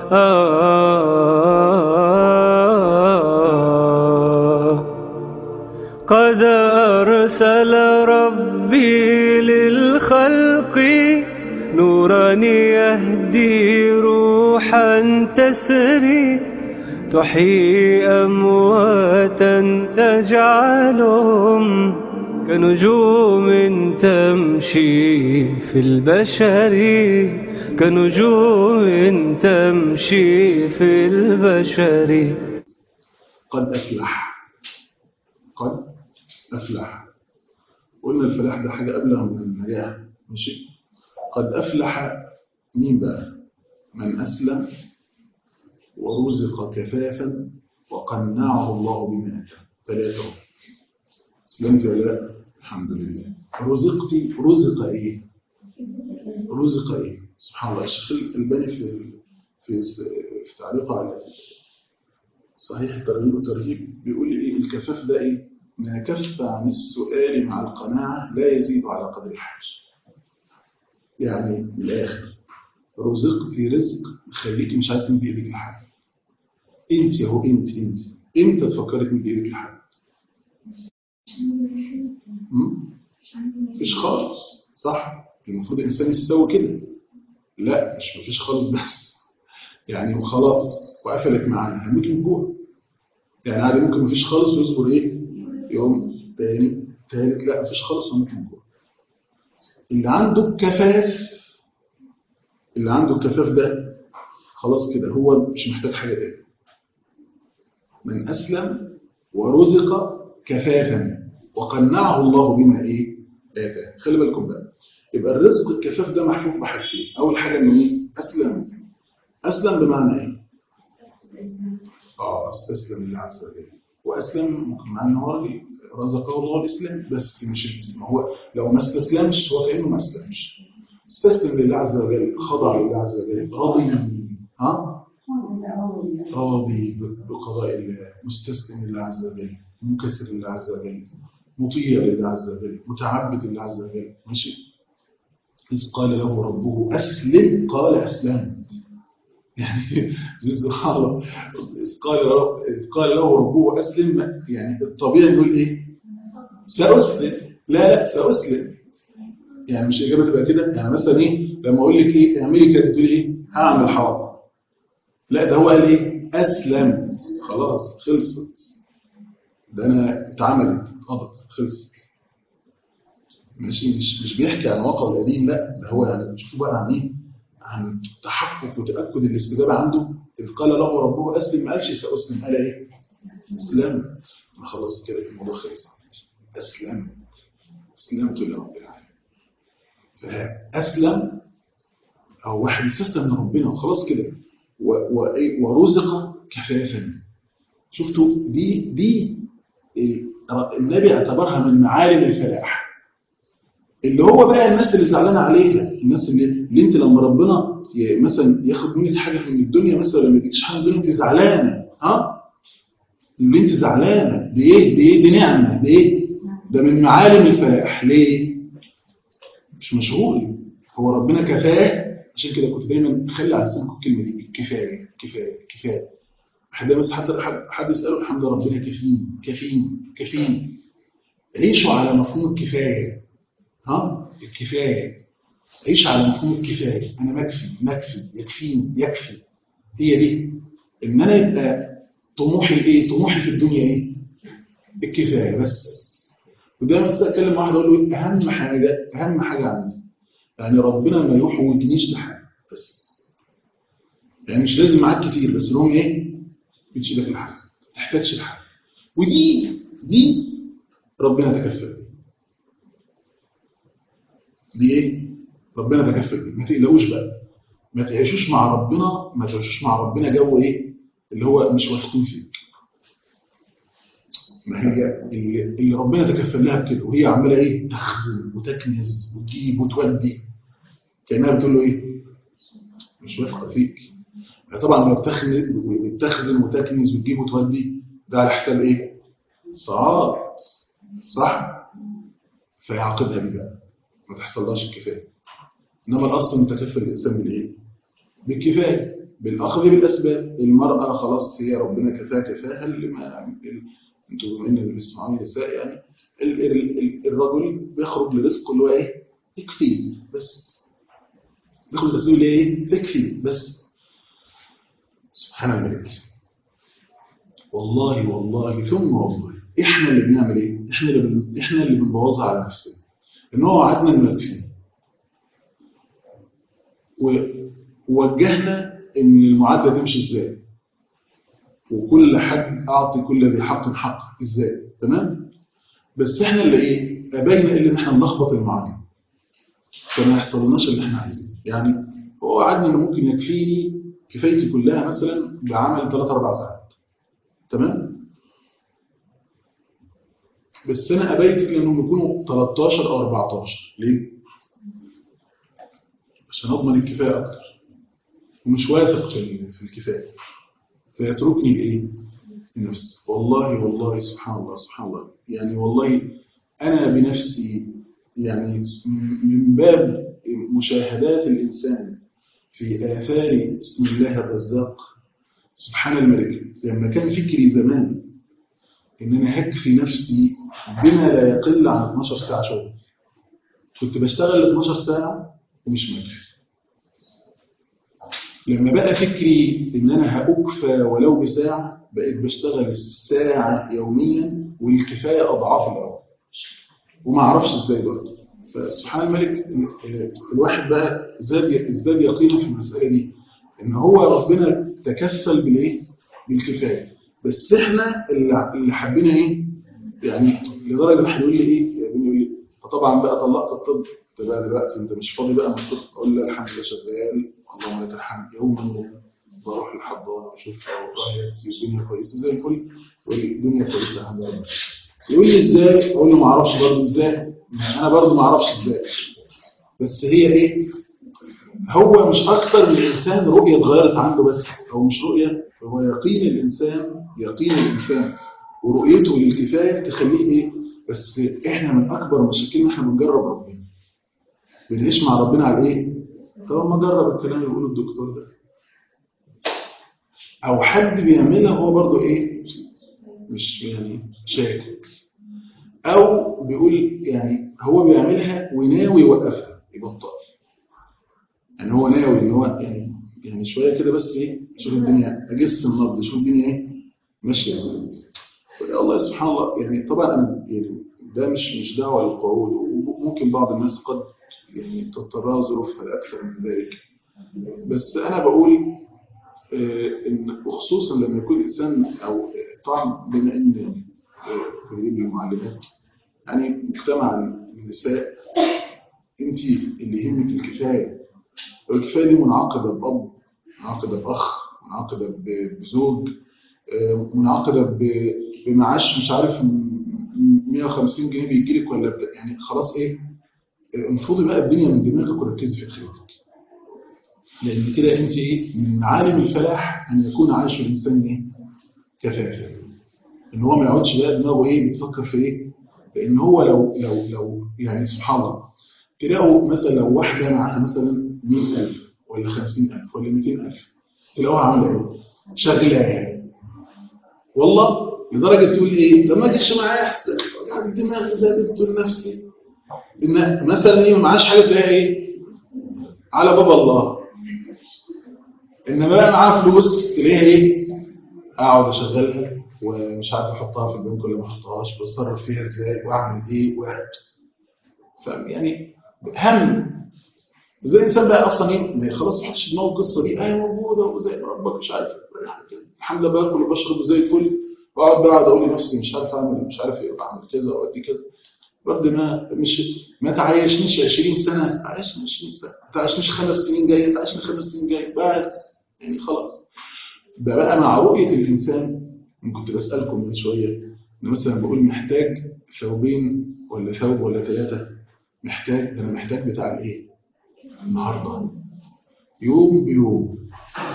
قد أرسل ربي للخلق نورا يهدي روحا تسري تحيي أمواتا تجعلهم كنجوم تمشي في البشر كنجوم تمشي في البشر قد أفلح قد أفلح قلنا الفلاح ده حاجة أبلغ من النجاح ماشي قد أفلح مين بقى من أسلم ورزق كفافا وقنعه الله بما آتاه ثلاثة اسلمت ولا لا الحمد لله رزقتي رزق ايه رزق ايه سبحان الله الشيخ الألباني في في في تعليقه على صحيح الترغيب والترهيب بيقول ايه الكفاف ده ايه ما كف عن السؤال مع القناعة لا يزيد على قدر الحاجة يعني من الآخر رزقتي رزق خليكي مش عايز تمدي ايدك لحد انت اهو انت انت امتى تفكري تمدي ايدك لحد مفيش خالص صح المفروض الانسان يسوي كده لا مش مفيش خالص بس يعني وخلاص وقفلت معانا هنموت من جوع يعني عادي ممكن مفيش خالص ويصبر ايه يوم تاني تالت لا مفيش خالص وهنموت من جوع اللي عنده الكفاف اللي عنده الكفاف ده خلاص كده هو مش محتاج حاجه تاني من اسلم ورزق كفافا وقنعه الله بما ايه آتاه خلي بالكم بقى يبقى الرزق الكفاف ده محفوف بحاجتين اول حاجه انه ايه اسلم اسلم بمعنى ايه اه استسلم لله عز وجل واسلم ممكن معنى ان هو رزقه الله الاسلام بس مش ما هو لو ما استسلمش هو كانه ما اسلمش استسلم لله عز وجل خضع لله عز وجل راضي ها راضي بقضاء الله مستسلم لله عز وجل منكسر لله عز وجل مطيع لله عز وجل متعبد لله عز وجل ماشي إذ قال له ربه أسلم قال أسلمت يعني سبحان الله إذ قال رب إذ قال له ربه أسلم يعني الطبيعي نقول إيه سأسلم لا لا سأسلم يعني مش الإجابة تبقى كده يعني مثلا إيه لما أقول لك إيه اعملي كذا تقولي إيه هعمل حاضر لا ده هو قال إيه أسلم خلاص خلصت ده أنا اتعملت اتقضت خلصت ماشي مش مش بيحكي عن واقع القديم لا ده هو يعني شوفوا بقى عن ايه عن تحقق وتاكد الاستجابه عنده اذ قال له ربه اسلم ما قالش ساسلم قال ايه اسلمت ما خلاص كده الموضوع خلص اسلمت اسلمت لرب العالمين فاسلم او واحد استسلم لربنا وخلاص كده ورزق كفافا شفتوا دي دي النبي اعتبرها من معالم الفلاح اللي هو بقى الناس اللي زعلانه عليها الناس اللي, اللي انت لما ربنا مثلا ياخد منك حاجه من الدنيا مثلا لما يديكش حاجه من الدنيا انت زعلانه ها اللي انت زعلانه دي ايه دي ايه دي نعمه دي ايه ده من معالم الفلاح ليه مش مشغول هو ربنا كفاه عشان كده كنت دايما اخلي على لسانكم الكلمه دي الكفايه كفايه كفايه حد بس حتى حد يساله الحمد لله ربنا كفين كفين كفين عيشوا على مفهوم الكفايه ها الكفايه عيش على مفهوم الكفايه انا مكفي مكفي يكفيني يكفي هي دي ان انا يبقى طموحي ايه طموحي في الدنيا ايه الكفايه بس ودايما اتكلم مع واحد اقول له اهم حاجه اهم حاجه عندي يعني ربنا ما يحوجنيش لحاجه بس يعني مش لازم معاك كتير بس لهم ايه بتشيلك لحاجه ما تحتاجش لحاجه ودي دي ربنا تكفل دي ايه ربنا تكفل ما تقلقوش بقى ما تعيشوش مع ربنا ما تعيشوش مع ربنا جو ايه اللي هو مش واثقين فيك ما هي اللي, اللي ربنا تكفل لها بكده وهي عماله ايه تخزن وتكنز وتجيب وتودي كانها بتقول له ايه مش واثقه فيك طبعا لما بتخزن وتكنز وتجيب وتودي ده على حساب ايه طاعات صح فيعاقبها بيه بقى ما تحصلهاش الكفايه انما الاصل متكفل الانسان بالايه بالكفايه بالاخذ بالاسباب المراه خلاص هي ربنا كفاها كفاها اللي ما ال- انتوا بما ان اللي بيسمعوني نساء يعني ال- ال- ال- الرجل بيخرج لرزقه اللي هو ايه يكفيه بس بيخرج لرزقه اللي ايه يكفيه بس سبحان الملك والله والله ثم والله احنا اللي بنعمل ايه احنا اللي بن... احنا اللي بنبوظها على نفسنا ان هو وعدنا انه يكفينا ووجهنا ان المعادله تمشي ازاي وكل حد اعطي كل ذي حق حق ازاي تمام بس احنا اللي ايه ابينا الا ان احنا نلخبط المعادله فما يحصلناش اللي احنا عايزينه يعني هو وعدني انه ممكن يكفيني كفايتي كلها مثلا بعمل 3 4 ساعات تمام بس انا ابيت لانهم يكونوا 13 او 14 ليه عشان اضمن الكفايه اكتر ومش واثق في في الكفايه فيتركني بايه النفس والله والله سبحان الله سبحان الله يعني والله انا بنفسي يعني من باب مشاهدات الانسان في اثار اسم الله الرزاق سبحان الملك لما كان فكري زمان ان انا هكفي نفسي بما لا يقل عن 12 ساعه شغل كنت بشتغل 12 ساعه ومش مكفي لما بقى فكري ان انا هاكفى ولو بساعه بقيت بشتغل الساعه يوميا والكفايه اضعاف الاول وما اعرفش ازاي برضه فسبحان الملك الواحد بقى زاد ازداد يقينا في المساله دي ان هو ربنا تكفل بالايه بالكفايه بس احنا اللي اللي حابين ايه يعني لدرجه واحد يقول لي ايه يقول لي فطبعا بقى طلقت الطب انت بقى دلوقتي انت مش فاضي بقى من الطب اقول له الحمد لله شغال اللهم لك الحمد يوما بروح الحضانه واشوفها والله الدنيا كويسه زي الفل يقول لي الدنيا كويسه الحمد لله يقول لي ازاي اقول له ما اعرفش برضه ازاي انا برضه ما اعرفش ازاي بس هي ايه هو مش اكتر من الانسان رؤيه اتغيرت عنده بس او مش رؤيه هو يقين الانسان يقين الانسان ورؤيته للكفايه تخليه ايه بس احنا من اكبر مشاكلنا احنا بنجرب ربنا بنعيش مع ربنا على ايه طب ما جرب الكلام اللي بيقوله الدكتور ده او حد بيعملها هو برضه ايه مش يعني شاكك او بيقول يعني هو بيعملها وناوي يوقفها يبطل يعني هو ناوي ان هو يعني يعني شويه كده بس ايه شوف الدنيا اجس النبض شوف الدنيا ايه ماشيه ازاي يا الله سبحان الله يعني طبعا انا يعني ده مش مش دعوه للقعود وممكن بعض الناس قد يعني تضطرها ظروفها لاكثر من ذلك بس انا بقول آه ان وخصوصا لما يكون الانسان او طبعا بما ان في المعلمات يعني مجتمع النساء انت اللي يهمك الكفايه الكفايه دي منعقده باب منعقده باخ منعقده بزوج منعقده بمعاش مش عارف 150 جنيه بيجي لك ولا بتاع يعني خلاص ايه انفضي بقى الدنيا من دماغك وركزي في اخرتك لان كده انت ايه من معالم الفلاح ان يكون عايش الانسان ايه كفافا ان هو ما يقعدش بقى دماغه ايه بيتفكر في ايه لان هو لو لو لو يعني سبحان الله تلاقوا مثلا لو واحده معاها مثلا 100000 ولا 50000 ولا 200000 تلاقوها عامله ايه شغاله والله لدرجه تقول ايه طب ما جيش معايا احسن وجع الدماغ ده دكتور نفسي ان مثلا ايه ما معاش حاجه تلاقيها ايه على باب الله انما بقى معاها فلوس تلاقيها ايه اقعد اشغلها ومش عارف احطها في البنك ولا ما احطهاش بتصرف فيها ازاي واعمل ايه و... يعني هم زي الانسان بقى اصلا ايه خلاص ما حدش دماغه القصه دي اهي موجوده وزي ربك مش عارف الحمد لله باكل وبشرب زي الفل واقعد بقى اقعد اقول لنفسي مش عارف اعمل مش عارف ايه اعمل كذا واودي كذا برضه ما مش ما تعيشنيش 20 سنه تعيشني 20 سنه ما تعيشنيش خمس سنين جايه تعيشني خمس سنين جايه بس يعني خلاص ده بقى مع رؤيه الانسان كنت بسالكم من شويه ان مثلا بقول محتاج ثوبين ولا ثوب ولا ثلاثه محتاج انا محتاج بتاع الايه النهارده يوم بيوم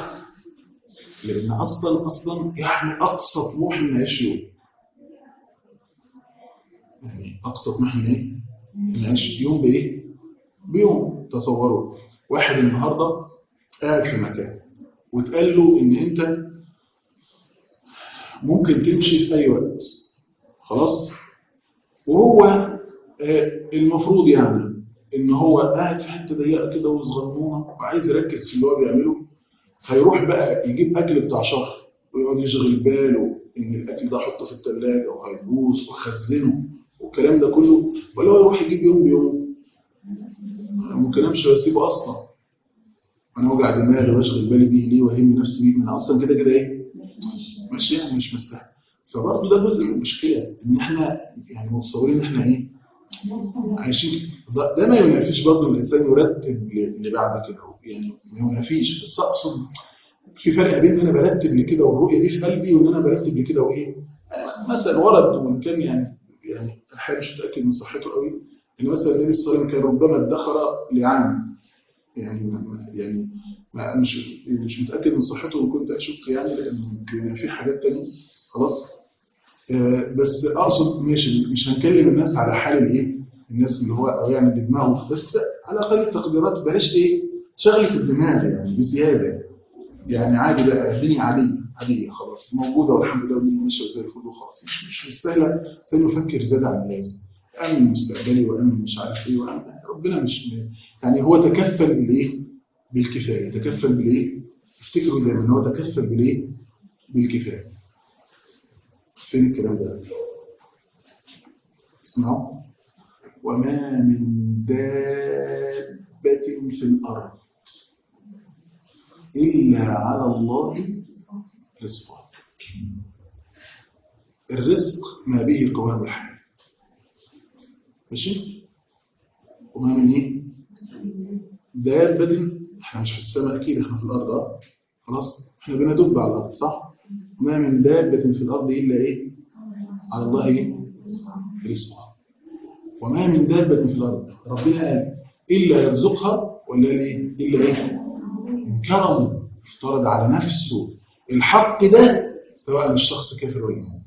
لان اصلا اصلا يعني اقصى طموح ان اعيش يوم يعني اقصى طموح ان ايه ان اعيش يوم بايه بيوم تصوروا واحد النهارده قاعد في مكان وتقال له ان انت ممكن تمشي في اي وقت خلاص وهو آه، المفروض يعني ان هو قاعد في حته ضيقه كده وصغنونه وعايز يركز في اللي هو بيعمله هيروح بقى يجيب اكل بتاع شهر ويقعد يشغل باله ان الاكل ده احطه في الثلاجه وهيبوظ وخزنه والكلام ده كله ولا هو يروح يجيب يوم بيوم ممكن امشي واسيبه اصلا انا اوجع دماغي واشغل بالي بيه ليه واهم نفسي بيه من اصلا كده كده ايه ماشي يعني مش مستاهل فبرضه ده جزء من المشكله ان احنا يعني متصورين ان احنا ايه عايشين ده, ده ما ينافيش برضه ان الانسان يرتب ل- اللي بعد كده يعني ما ينافيش بس اقصد في فرق بين ان انا برتب لكده والرؤيه دي في قلبي وان انا برتب لكده وايه يعني مثلا ورد وان كان يعني يعني الحقيقه مش متاكد من صحته قوي ان مثلا النبي صلى الله عليه وسلم كان ربما ادخر لعام يعني ما- ما- يعني ما مش مش متاكد من صحته وكنت اشك يعني لان بيبقى في حاجات تانية خلاص آه، بس اقصد ماشي مش هنكلم الناس على حال الايه الناس اللي هو أو يعني بدماغه بس على اقل التقديرات بلاش ايه شغله الدماغ يعني بزياده يعني عادي بقى الدنيا عاديه عاديه خلاص موجوده والحمد لله والدنيا ماشيه زي الفل وخلاص مش مش مستاهله ثاني يفكر زياده عن اللازم امن مستقبلي وامن مش عارف ايه وامن ربنا مش يعني هو تكفل بالايه بالكفايه تكفل بالايه افتكروا دايما ان هو تكفل بالايه بالكفايه فين الكلام ده اسمعوا وما من دابة في الأرض إلا على الله رزقها الرزق ما به قوام الحياة ماشي وما من ايه دابة احنا مش في السماء اكيد احنا في الارض اه خلاص احنا بندب على الارض صح وما من دابة في الارض الا ايه على الله ايه رزقها وما من دابة في الارض ربنا قال الا يرزقها ولا قال ايه الا ايه من كرمه افترض على نفسه الحق ده سواء الشخص كافر ولا مؤمن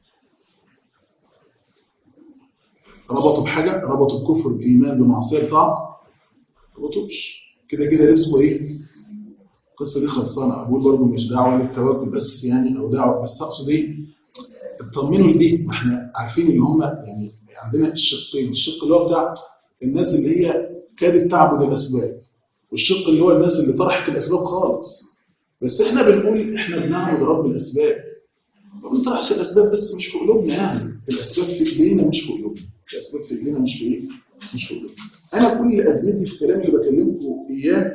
ربطوا بحاجة ربطوا الكفر بالإيمان بمعصية طاعة ربطوش كده كده رزقه إيه القصة دي خلصانة أقول برضه مش دعوة للتوكل بس يعني أو دعوة بس أقصد إيه اطمنوا لدي ما احنا عارفين اللي هم يعني عندنا الشقين الشق اللي هو بتاع الناس اللي هي كادت تعبد الأسباب والشق اللي هو الناس اللي طرحت الأسباب خالص بس احنا بنقول احنا بنعبد رب الأسباب ما بنطرحش الأسباب بس مش في قلوبنا يعني الأسباب في إيدينا مش في قلوبنا الأسباب في إيدينا مش في إيه؟ مش في قلوبنا أنا كل أزمتي في الكلام اللي بكلمكم إياه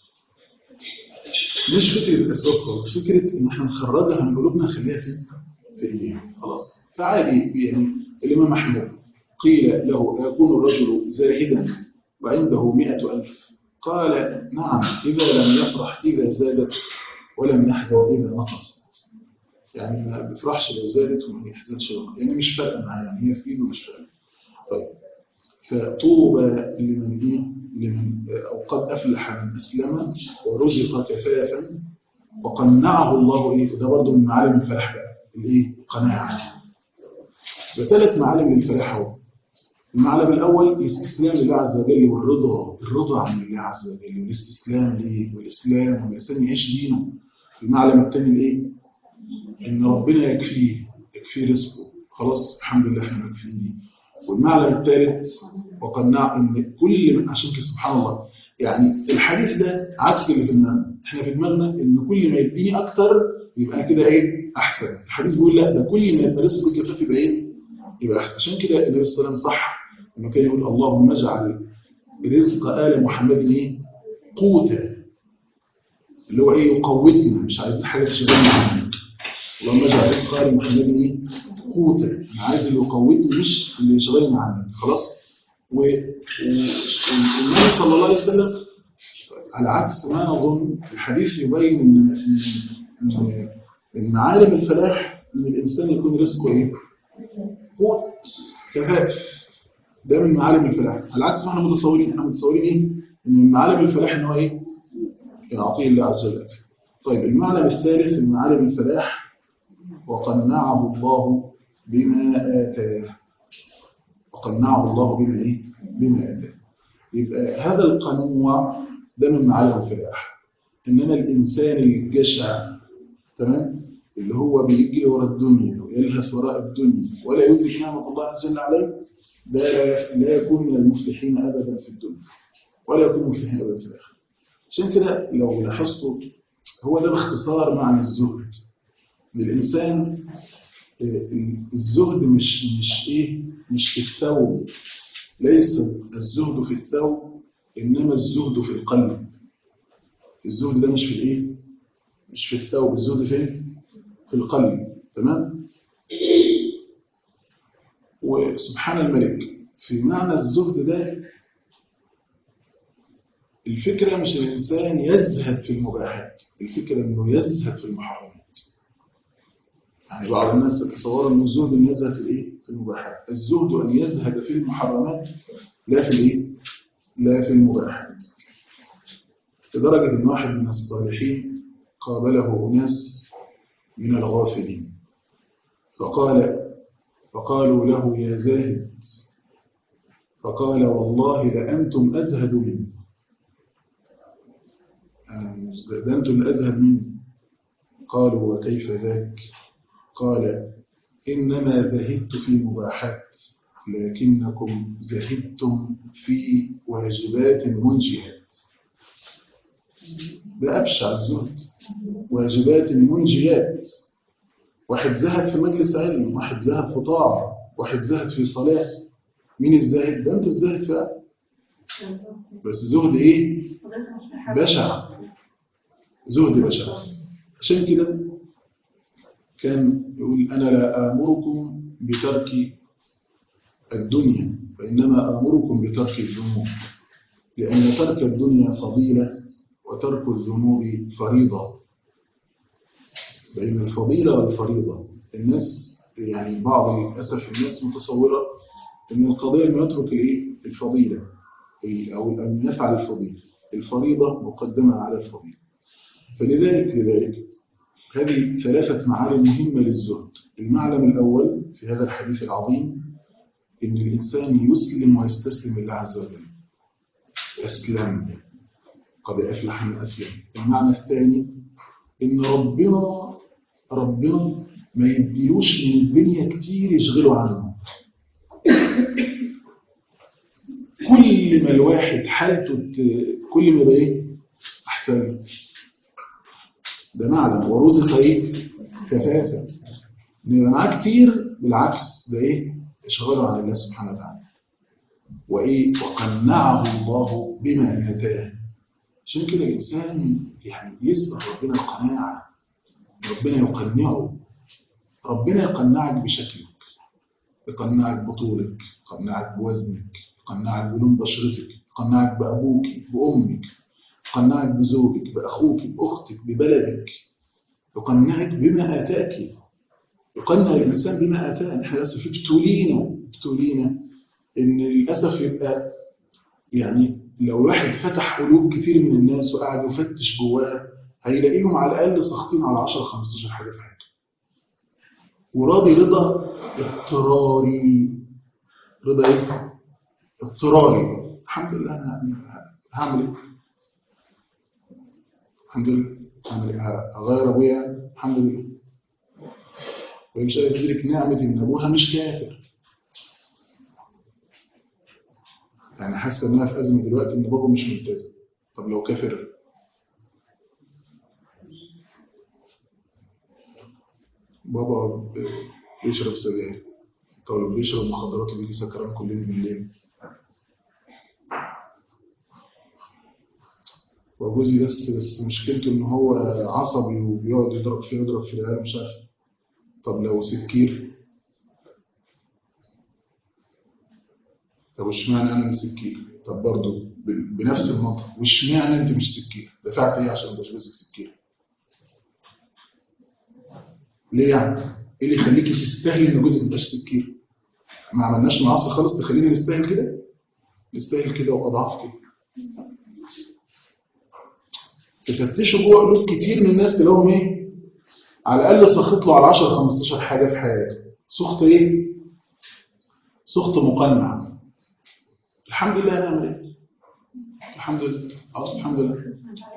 مش فكرة الأسباب خالص فكرة إن احنا نخرجها من قلوبنا نخليها في في إيدينا خلاص فعادي يعني الإمام أحمد قيل له أيكون الرجل زاهدا وعنده مئة ألف قال نعم إذا لم يفرح إذا زادت ولم يحزن إذا نقصت يعني ما بيفرحش لو زادت وما بيحزنش لو يعني مش فارقه معاه يعني هي في ايده مش فارقه طيب فطوبى لمن ايه لمن او قد افلح من اسلم ورزق كفافا وقنعه الله ايه وده برضه من معالم الفلاح بقى الايه قناعه وثلاث معالم للفلاح اهو المعلم الاول الاستسلام لله عز وجل والرضا الرضا عن الله عز وجل والاستسلام ليه والاسلام والانسان يعيش دينه المعلم الثاني الايه ان ربنا يكفيه يكفيه رزقه خلاص الحمد لله احنا مكفيين والمعلم الثالث وقناع ان كل من عشان كده سبحان الله يعني الحديث ده عكس اللي في دماغنا احنا في دماغنا ان كل ما يديني اكتر يبقى كده ايه احسن الحديث بيقول لا ده كل ما يبقى رزقه كفاف يبقى ايه يبقى احسن عشان كده النبي صلى الله عليه وسلم صح لما كان يقول اللهم اجعل رزق ال محمد ايه قوتا اللي هو ايه يقوتنا مش عايزين حاجه تشغلنا عنه اللهم اجعل رزق ال محمد ايه قوتا انا عايز اللي يقوتني مش اللي يشغلني عنك خلاص والنبي صلى الله عليه وسلم على عكس ما نظن الحديث يبين ان ان ان معالم الفلاح ان الانسان يكون رزقه ايه قوت كفاف ده من معالم الفلاح على عكس ما احنا متصورين احنا متصورين ايه ان من معالم الفلاح ان هو ايه يعطيه الله عز وجل طيب المعلم الثالث من معالم الفلاح وقنعه الله بما آتاه وقنعه الله بما إيه؟ بما آتاه يبقى هذا القنوع ده من معالم الفلاح إنما الإنسان الجشع تمام اللي هو بيجري ورا الدنيا ويلهث وراء الدنيا ولا يدرك نعمة الله عز وجل عليه ده لا لا يكون من المفلحين أبدا في الدنيا ولا يكون مفلحين أبدا في الآخرة عشان كده لو لاحظتوا هو ده باختصار معنى الزهد للإنسان الزهد مش مش إيه مش في الثوب ليس الزهد في الثوب إنما الزهد في القلب الزهد ده مش في الإيه مش في الثوب الزهد فين في القلب تمام وسبحان الملك في معنى الزهد ده الفكرة مش الإنسان يزهد في المباحات الفكرة أنه يزهد في المحرمات يعني بعض الناس يتصوروا أنه الزهد أن يزهد في الإيه؟ في المباحات الزهد أن يزهد في المحرمات لا في الإيه؟ لا في المباحات لدرجة أن واحد من الصالحين قابله أناس من الغافلين فقال فقالوا له يا زاهد فقال والله لأنتم أزهد مني ده أنتم الأزهد مني قالوا وكيف ذاك قال إنما زهدت في مباحات لكنكم زهدتم في واجبات منجيات ده أبشع الزهد واجبات منجيات واحد زهد في مجلس علم واحد زهد في طاعة واحد زهد في صلاة مين الزاهد ده أنت الزاهد فعلا بس زهد إيه بشع زهد بشع عشان كده كان يقول أنا لا آمركم بترك الدنيا وإنما آمركم بترك الذنوب لأن ترك الدنيا فضيلة وترك الذنوب فريضة بين الفضيلة والفريضة الناس يعني بعض للأسف الناس متصورة أن القضية أنه يترك الفضيلة أو أن يفعل الفضيلة الفريضة مقدمة على الفضيلة فلذلك لذلك هذه ثلاثة معالم مهمة للزهد المعلم الأول في هذا الحديث العظيم أن الإنسان يسلم ويستسلم لله عز وجل أسلم قد أفلح من أسلم المعنى الثاني إن ربنا ربنا ما يديلوش من الدنيا كتير يشغله عنه كل ما الواحد حالته كل ما بقى ايه احسن ده معلم ورزق ايه كفافه ان يبقى معاه كتير بالعكس ده ايه اشغاله عن الله سبحانه وتعالى وايه وقنعه الله بما اتاه عشان كده الانسان يعني يسبق ربنا القناعه ربنا يقنعه ربنا يقنعك بشكلك يقنعك بطولك يقنعك بوزنك يقنعك بلون بشرتك يقنعك بأبوك بأمك يقنعك بزوجك بأخوك بأختك ببلدك يقنعك بما آتاك يقنع الإنسان بما آتاه احنا للأسف ابتلينا ابتلينا إن للأسف يبقى يعني لو الواحد فتح قلوب كتير من الناس وقعد يفتش جواها هيلاقيهم على الأقل ساخطين على 10 15 حاجة في حياته وراضي رضا اضطراري رضا ايه؟ اضطراري الحمد لله انا هعمل ايه؟ الحمد لله هعمل ايه؟ هغير ابويا الحمد لله وان شاء يدرك نعمة ان ابوها مش كافر يعني حاسه انها في ازمه دلوقتي ان بابا مش ملتزم طب لو كافر بابا بيشرب سجاير طب بيشرب مخدرات وبيجي سكران كل يوم بالليل وجوزي بس بس مشكلته ان هو عصبي وبيقعد يضرب فيه يضرب في العيال مش عارف طب لو سكير طب اشمعنى انا سكير طب برضه بنفس المنطق واشمعنى انت مش سكير دفعت ايه عشان مش جوزك سكير ليه يعني ايه اللي يخليكي تستاهلي ان جوزك مبقاش سكير ما عملناش معاصي خالص تخلينا نستاهل كده نستاهل كده واضعاف كده تفتشوا جوه قلوب كتير من الناس تلاقيهم ايه على الاقل سخط له على 10 15 حاجه في حياته سخط ايه سخط مقنع الحمد لله نعمل ايه الحمد لله اه الحمد لله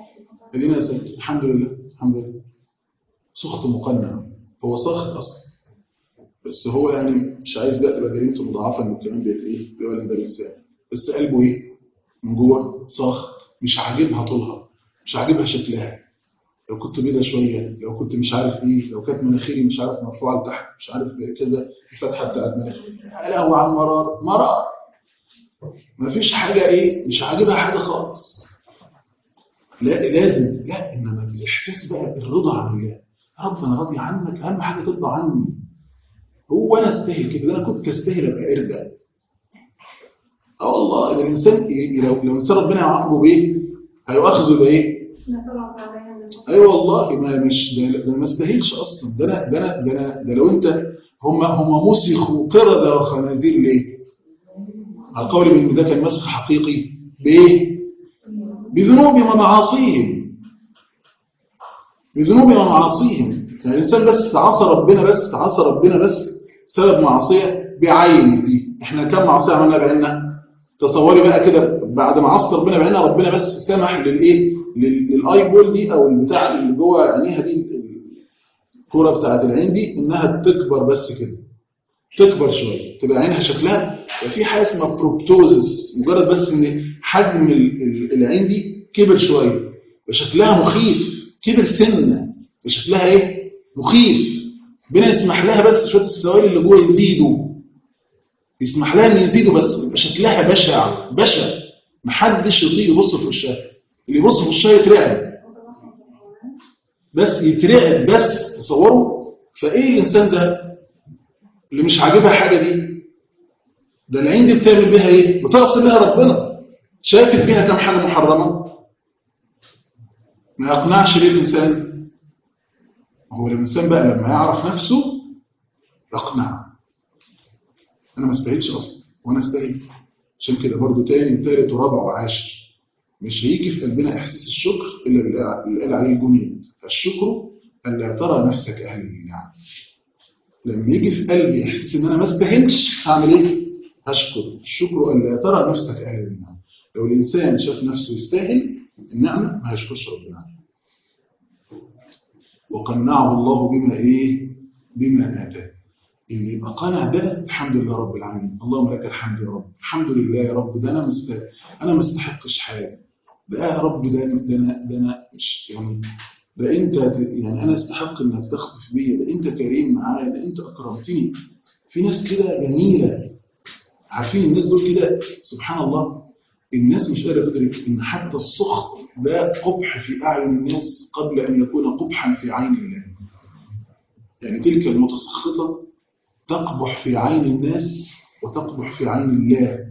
ادينا سلك الحمد لله الحمد لله سخط مقنع هو ساخط اصلا بس هو يعني مش عايز بقى تبقى جريمته مضاعفه انه كمان بيت ايه بيولد ده لسان بس قلبه ايه من جوه ساخط مش عاجبها طولها مش عاجبها شكلها لو كنت بيضة شوية لو كنت مش عارف ايه لو كانت مناخيري مش عارف مرفوعة لتحت مش عارف كذا الفتحة بتاعت مناخيري يا لهوي على المرار مرار مفيش حاجة ايه مش عاجبها حاجة خالص لا لازم لا انما الاحساس بقى بالرضا عن الله يا رب انا راضي عنك اهم حاجة ترضى عني هو انا استاهل كده ده انا كنت استاهل ابقى ارجع اه والله ده الانسان إيه لو لو انسان ربنا يعاقبه بايه هيؤاخذه بايه ايوه والله ما مش ده, ده ما استاهلش اصلا ده انا ده انا ده انا ده لو انت هم هم مسخوا قرده وخنازير ليه؟ على قول من ده كان مسخ حقيقي بايه؟ بذنوبهم ومعاصيهم بذنوبهم ومعاصيهم يعني الانسان بس عصى ربنا بس عصى ربنا بس سبب معصيه بعين دي احنا كم معصيه عملنا بعيننا تصوري بقى كده بعد ما عصى ربنا بعيننا ربنا بس سمح للايه للاي بول دي او البتاع اللي جوه عينيها دي الكوره بتاعت العين دي انها تكبر بس كده تكبر شويه تبقى عينها شكلها في حاجه اسمها بروبتوزس مجرد بس ان حجم العين دي كبر شويه شكلها مخيف كبر سنه شكلها ايه مخيف ربنا يسمح لها بس شويه السوائل اللي جوه يزيدوا يسمح لها ان يزيدوا بس يبقى شكلها بشع بشع محدش يطيق يبص في وشها اللي يبص في وشها يترعب بس يترعب بس تصوروا فايه الانسان ده اللي مش عاجبها حاجه دي ده العين دي بتعمل بيها ايه بتعصي بيها ربنا شافت بيها كم حاجه محرمه ما يقنعش ليه الانسان هو الانسان بقى لما يعرف نفسه يقنع انا ما استاهلش اصلا وانا استاهل عشان كده برضو تاني وتالت ورابع وعاشر مش هيجي في قلبنا احساس الشكر الا اللي قال عليه الجميل فالشكر الا ترى نفسك اهل النعم لما يجي في قلبي احساس ان انا ما استاهلش هعمل ايه هشكر الشكر الا ترى نفسك اهل النعم لو الانسان شاف نفسه يستاهل النعمه ما هيشكرش ربنا عليها وقنعه الله بما ايه بما اتاه اللي يبقى قانع ده الحمد لله رب العالمين اللهم لك الحمد يا رب الحمد لله يا رب ده انا مست انا ما استحقش حاجه ده يا رب ده ده انا ده انا مش يعني ده انت يعني انا استحق انك تخطف بيا ده انت كريم معايا ده انت اكرمتني في ناس كده جميله عارفين الناس دول كده سبحان الله الناس مش قادره تدرك ان حتى السخط ده قبح في اعين الناس قبل ان يكون قبحا في عين الله يعني تلك المتسخطه تقبح في عين الناس وتقبح في عين الله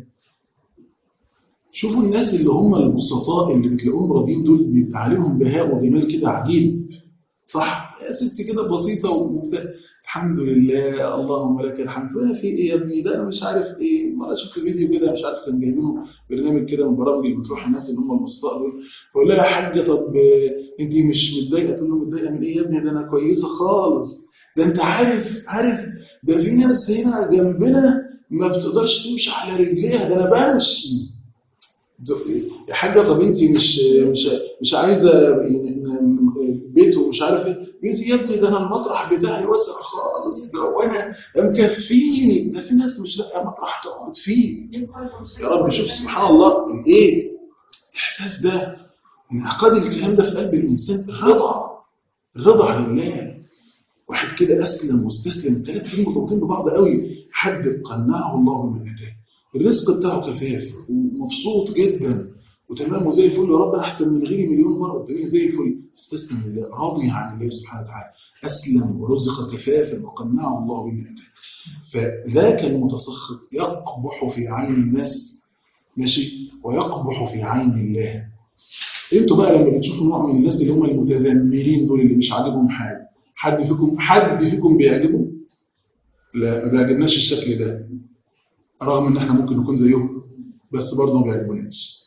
شوفوا الناس اللي هم البسطاء اللي بتلاقوهم راضيين دول بيبقى عليهم بهاء وجمال كده عجيب صح يا ست كده بسيطة ومبتاع الحمد لله اللهم لك الحمد في ايه يا ابني ده انا مش عارف ايه مرة شفت فيديو كده مش عارف كان جايبينه برنامج كده من برامج اللي بتروح الناس اللي هم البسطاء دول بقول لها يا حاجة طب انت مش متضايقة تقول له متضايقة من ايه يا ابني ده انا كويسة خالص ده انت عارف عارف ده في ناس هنا جنبنا ما بتقدرش تمشي على رجليها ده انا بمشي يا حاجه طب انت مش مش مش عايزه بيت ومش عارف ايه بيتي يا ابني ده انا المطرح بتاعي واسع خالص ده وانا مكفيني ده في ناس مش لاقيه مطرح تقعد فيه يا رب شوف سبحان الله ايه الاحساس ده انعقاد الكلام ده في قلب الانسان الرضا الرضا عن الله واحد كده اسلم واستسلم الثلاثه دول مرتبطين ببعض قوي حد قنعه الله بما اتاه الرزق بتاعه كفاف ومبسوط جدا وتمام وزي الفل يا رب احسن من غيري مليون مره الدنيا زي الفل استسلم لله راضي عن الله سبحانه وتعالى اسلم ورزق كفافا وقنعه الله بما اتاه فذاك المتسخط يقبح في عين الناس ماشي ويقبح في عين الله انتوا بقى لما بتشوفوا نوع من الناس اللي هم المتذمرين دول اللي مش عاجبهم حاجه حد فيكم حد فيكم بيعجبه لا ما بيعجبناش الشكل ده رغم ان احنا ممكن نكون زيهم بس برضه ما بيعجبوناش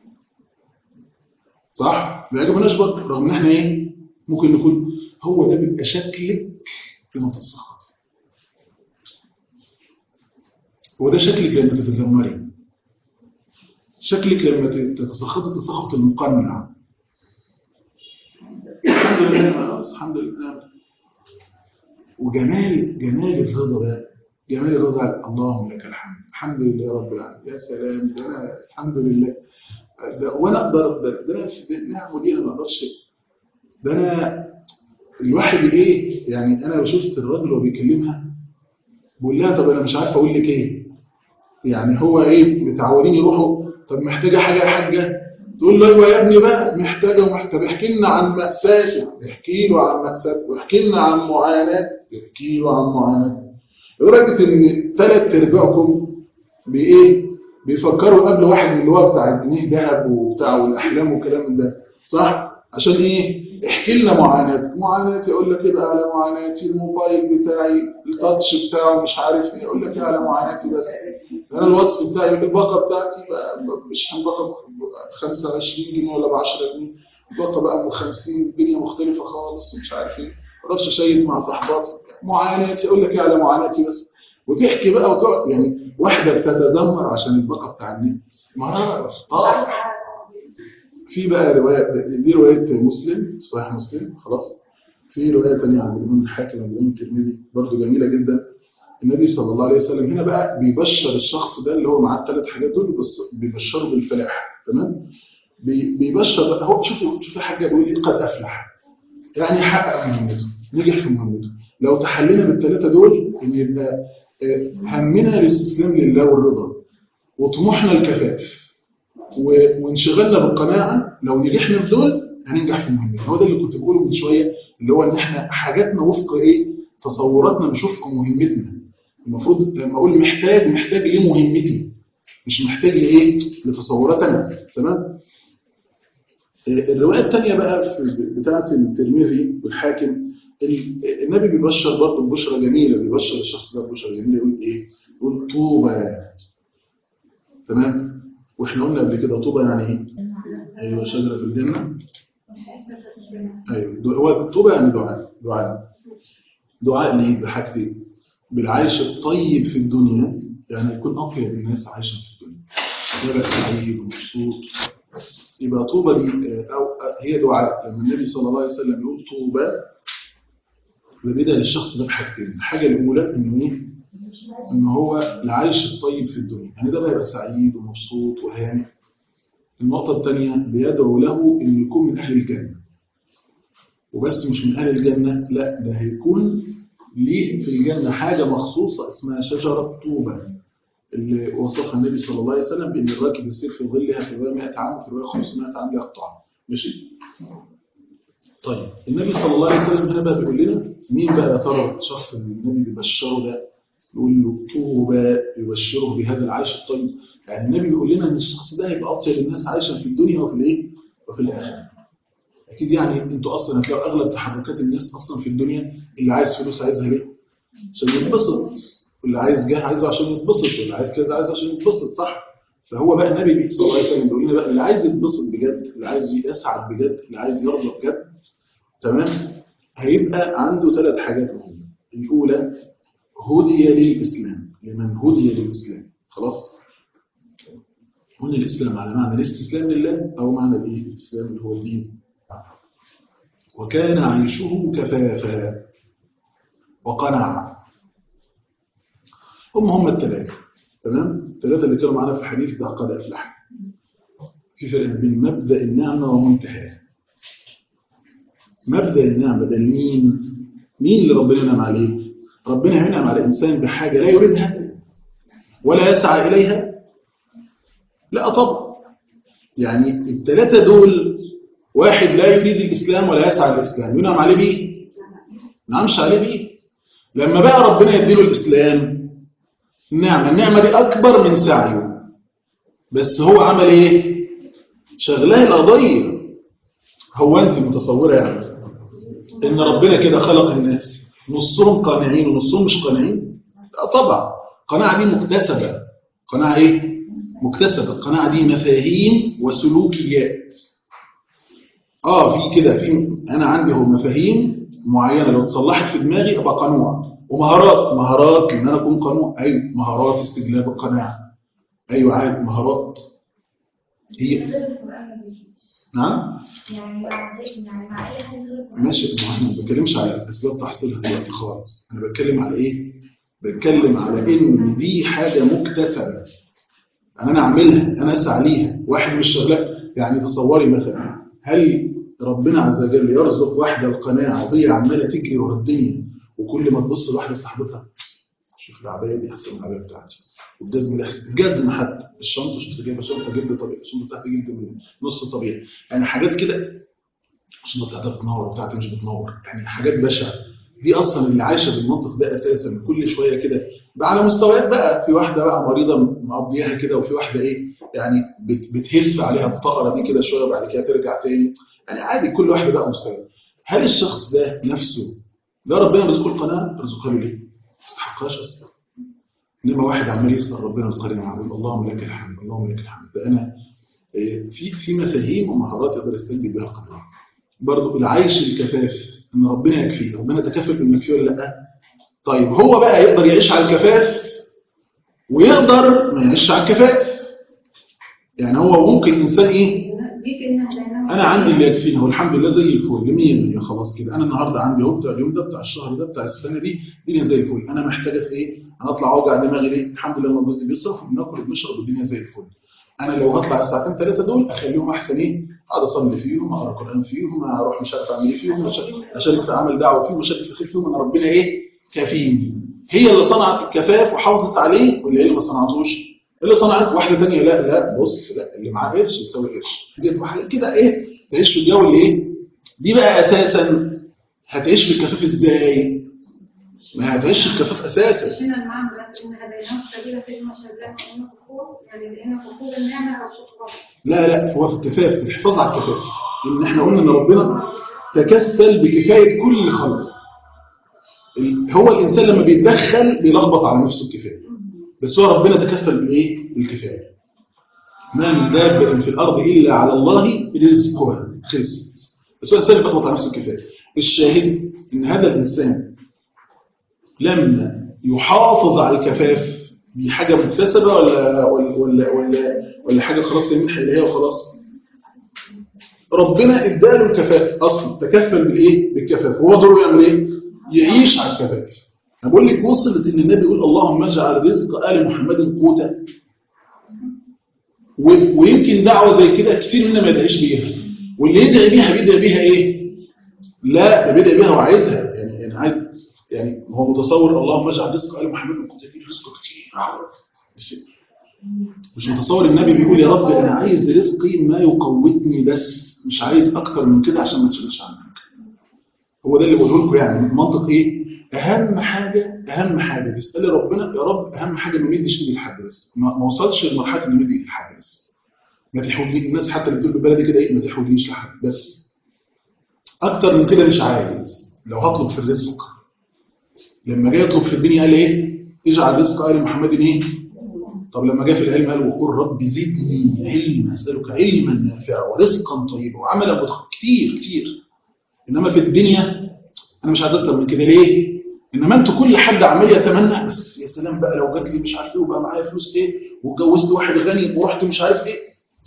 صح ما بيعجبوناش برضه رغم ان احنا ايه ممكن نكون هو ده بيبقى شكلك المتسخط هو ده شكلك لما تتذمري شكلك لما تتسخطي التسخط المقنع الحمد لله خلاص الحمد لله وجمال جمال الرضا ده جمال الرضا اللهم لك الحمد الحمد لله رب العالمين يا سلام ده انا الحمد لله ده وانا اقدر ده, ده انا في النعمه دي انا ما اقدرش ده انا الواحد ايه يعني انا لو شفت الراجل وهو بيكلمها بقول لها طب انا مش عارف اقول لك ايه يعني هو ايه متعودين يروحوا طب محتاجه حاجه يا حاجه تقول له ايوه يا ابني بقى محتاجه ومحتاجه احكي لنا عن مأساتك احكي له عن مأساتك واحكي لنا عن معاناتك احكي له عن معاناتك لدرجه ان ثلاث ارباعكم بايه بيفكروا قبل واحد من اللي هو بتاع الجنيه ذهب وبتاع والاحلام والكلام ده صح عشان ايه احكي لنا معاناتك معاناتي اقول لك ايه بقى على معاناتي الموبايل بتاعي التاتش بتاعه مش عارف ايه اقول لك ايه على معاناتي بس انا الواتس بتاعي الباقه بتاعتي بقى مش باقه ب 25 جنيه ولا ب 10 جنيه الباقه بقى ب 50 الدنيا مختلفه خالص ومش عارف ايه ما اعرفش اشيك مع صاحباتي معاناتي اقول لك ايه على معاناتي بس وتحكي بقى وتقعد يعني واحده بتتذمر عشان الباقه بتاع النت مرار اه في بقى روايه دي روايه مسلم صحيح مسلم خلاص في روايه ثانيه عن الامام الحاكم عن الامام الترمذي برضه جميله جدا النبي صلى الله عليه وسلم هنا بقى بيبشر الشخص ده اللي هو معاه الثلاث حاجات دول بس بيبشره بالفلاح تمام بيبشر بقى هو شوفوا شوفوا حاجه بيقول ايه قد افلح يعني حقق مهمته نجح في مهمته لو تحلينا بالثلاثه دول ان يبقى همنا الاستسلام لله والرضا وطموحنا الكفاف وانشغلنا بالقناعه لو نجحنا في دول هننجح في مهمتنا هو ده اللي كنت بقوله من شويه اللي هو ان احنا حاجاتنا وفق ايه تصوراتنا مش وفق مهمتنا المفروض لما اقول محتاج محتاج ليه مهمتي مش محتاج لايه لتصورات انا تمام الروايه الثانيه بقى في بتاعه الترمذي والحاكم النبي بيبشر برضه ببشرى جميله بيبشر الشخص ده ببشرى جميله يقول ايه يقول طوبى تمام واحنا قلنا قبل كده طوبى يعني ايه ايوه شجره في الجنه ايوه هو طوبى يعني دعاء دعاء دعاء ليه بحاجتين بالعيش الطيب في الدنيا يعني يكون اطيب الناس عايشه في الدنيا يبقى سعيد ومبسوط يبقى طوبى دي او هي دعاء لما النبي صلى الله عليه وسلم يقول طوبى بيبدا للشخص ده بحاجتين الحاجه الاولى انه ايه ان هو العيش الطيب في الدنيا يعني ده بقى يبقى سعيد ومبسوط وهانئ النقطه الثانيه بيدعو له انه يكون من اهل الجنه وبس مش من اهل الجنه لا ده هيكون ليه في الجنه حاجه مخصوصه اسمها شجره طوبى اللي وصفها النبي صلى الله عليه وسلم بان الراكب يسير في ظلها في روايه 100 عام وفي روايه 500 عام يقطعها ماشي طيب النبي صلى الله عليه وسلم هنا بقى بيقول لنا مين بقى يا ترى الشخص اللي النبي بيبشره ده يقول له طوبى يبشره بهذا العيش الطيب يعني النبي بيقول لنا ان الشخص ده هيبقى اطيب الناس عايشه في الدنيا وفي الايه وفي الاخره اكيد يعني انتوا اصلا هتلاقوا اغلب تحركات الناس اصلا في الدنيا اللي عايز فلوس عايزها ليه عشان يتبسط واللي عايز جاه عايزه عشان يتبسط واللي عايز كذا عايزه عشان يتبسط صح فهو بقى النبي صلى الله عليه وسلم بيقول لنا بقى اللي عايز يتبسط بجد اللي عايز يسعد بجد اللي عايز يرضى بجد تمام هيبقى عنده ثلاث حاجات مهمه الاولى هدي للاسلام لمن هدي للاسلام خلاص هنا الاسلام على معنى الاستسلام لله او معنى الايه الاسلام اللي هو الدين وكان عيشه كفافا وقناعه هم هم الثلاثه تمام الثلاثه اللي كانوا معانا في الحديث ده قد افلح في فرق بين مبدا النعمه ومنتهاها مبدا النعمه ده مين مين اللي ربنا ينعم عليه ربنا ينعم على انسان بحاجه لا يريدها ولا يسعى اليها لا طبعا يعني الثلاثه دول واحد لا يريد الاسلام ولا يسعى للاسلام ينعم عليه بيه نعمش عليه بيه لما بقى ربنا يديله الاسلام النعمه النعمه دي اكبر من سعيه بس هو عمل ايه شغلاه القضيه هو انت متصوره يعني ان ربنا كده خلق الناس نصهم قانعين ونصهم مش قانعين لا طبعا القناعه دي مكتسبه قناعه ايه مكتسبه القناعه دي مفاهيم وسلوكيات اه في كده في انا عندي هو مفاهيم معينه لو اتصلحت في دماغي ابقى قنوع ومهارات مهارات ان انا اكون قنوع ايوه مهارات استجلاب القناعه ايوه عادي مهارات هي نعم يعني مع يعني مع اي حاجه غير القرآن. ماشي ما احنا ما بتكلمش على اسباب تحصيلها دلوقتي خالص انا بتكلم على ايه بتكلم على ان دي حاجه مكتسبه يعني انا اعملها انا اسعى ليها واحد مش شغال يعني تصوري مثلا هل ربنا عز وجل يرزق واحده القناعه وهي عماله تجري ورا الدنيا وكل ما تبص لواحده صاحبتها شوف العبايه دي احسن من العبايه بتاعتي والجزم ده احسن الجزم حتى الشنطه شفت جايبه شنطه جلد طبيعي الشنطه بتاعتي جلد من نص طبيعي يعني حاجات كده الشنطه بتاعتها بتنور وبتاعتي مش بتنور يعني حاجات بشعه دي اصلا اللي عايشه بالمنطق ده اساسا كل شويه كده بقى على مستويات بقى في واحده بقى مريضه مقضيها كده وفي واحده ايه يعني بت- بتهف عليها الطقره دي كده شويه وبعد كده ترجع تاني يعني عادي كل واحد بقى مستوى هل الشخص ده نفسه ده ربنا بيرزقه القناعه رزقها له ليه؟ ما يستحقهاش اصلا انما واحد عمال يسال ربنا القناعه يقول اللهم لك الحمد اللهم لك الحمد ده انا إيه، في في مفاهيم ومهارات يقدر يستنتج بها القناعه برضه العيش الكفاف ان ربنا يكفيه ربنا تكفل انه يكفيه ولا لا طيب هو بقى يقدر يعيش على الكفاف ويقدر ما يعيش على الكفاف يعني هو ممكن الانسان ايه دي في انها دايما انا عندي اللي يكفيني والحمد لله زي الفل 100 100 خلاص كده انا النهارده عندي اهو بتاع اليوم ده بتاع الشهر ده بتاع السنه دي الدنيا زي الفل انا محتاجه في ايه انا اطلع اوجع دماغي ليه الحمد لله ان جوزي بيصرف وبناكل وبنشرب والدنيا زي الفل انا لو هطلع الساعتين ثلاثه دول اخليهم احسن ايه اقعد اصلي فيهم اقرا قران فيهم اروح مش عارف اعمل ايه فيهم أشارك- اشارك في عمل دعوه فيهم اشارك في خير فيهم انا ربنا ايه كافيني هي اللي صنعت الكفاف وحافظت عليه ولا هي اللي ما صنعتوش اللي صنعت واحده ثانيه لا لا بص لا اللي معاه قرش يساوي قرش دي حاجه كده ايه تعيش في الجو اللي ايه دي بقى اساسا هتعيش في الكفاف ازاي ما هتعيش في الكفاف اساسا هنا المعنى ده ان هديناه السبيل في المشهدات وانه كفور يعني لقينا كفور النعمه او شكرا لا لا هو في الكفاف في الحفاظ على الكفاف لان احنا قلنا ان ربنا تكفل بكفايه كل خلق ال- هو الانسان لما بيتدخل بيلخبط على نفسه الكفايه بس هو ربنا تكفل بايه بالكفايه ما من دابه في الارض الا على الله رزقها خلصت بس هو الانسان بيلخبط على نفسه الكفايه الشاهد ان هذا الانسان لما يحافظ على الكفاف دي حاجه مكتسبه ولا ولا ولا ولا, ولا حاجه خلاص يمنح اليها وخلاص ربنا اداله الكفاف اصلا تكفل بالايه بالكفاف هو دوره يعمل ايه يعيش على الكفاف انا بقول لك وصلت ان النبي يقول اللهم اجعل رزق ال محمد قوتا و- ويمكن دعوه زي كده كتير منا ما يدعيش بيها واللي يدعي بيها بيدعي بيها ايه لا ده بيدعي بيها وعايزها يعني يعني عايز يعني هو متصور اللهم اجعل رزق ال محمد قوتا دي رزق كتير بس مش متصور النبي بيقول يا رب انا عايز رزقي ما يقوتني بس مش عايز اكتر من كده عشان ما تشغلش عنك هو ده اللي بقوله لكم يعني منطق ايه اهم حاجه اهم حاجه تسالي ربنا يا رب اهم حاجه ما مدش ايدي لحد بس ما ما وصلش لمرحله ان مدي ايدي لحد بس ما تحوجليش الناس حتى اللي بتقول بالبلدي كده ايه ما تحوجليش لحد بس اكتر من كده مش عايز لو هطلب في الرزق لما جاي يطلب في الدنيا قال ايه اجعل رزق ال محمد ايه طب لما جاء في العلم قال وقل رب زدني علما اسالك علما نافعا ورزقا طيبا وعملا متخ- كتير كتير انما في الدنيا انا مش عايز اكتر من كده ليه انما انتوا كل حد عمال يتمنى بس يا سلام بقى لو جات لي مش عارف ايه وبقى معايا فلوس ايه واتجوزت واحد غني ورحت مش عارف ايه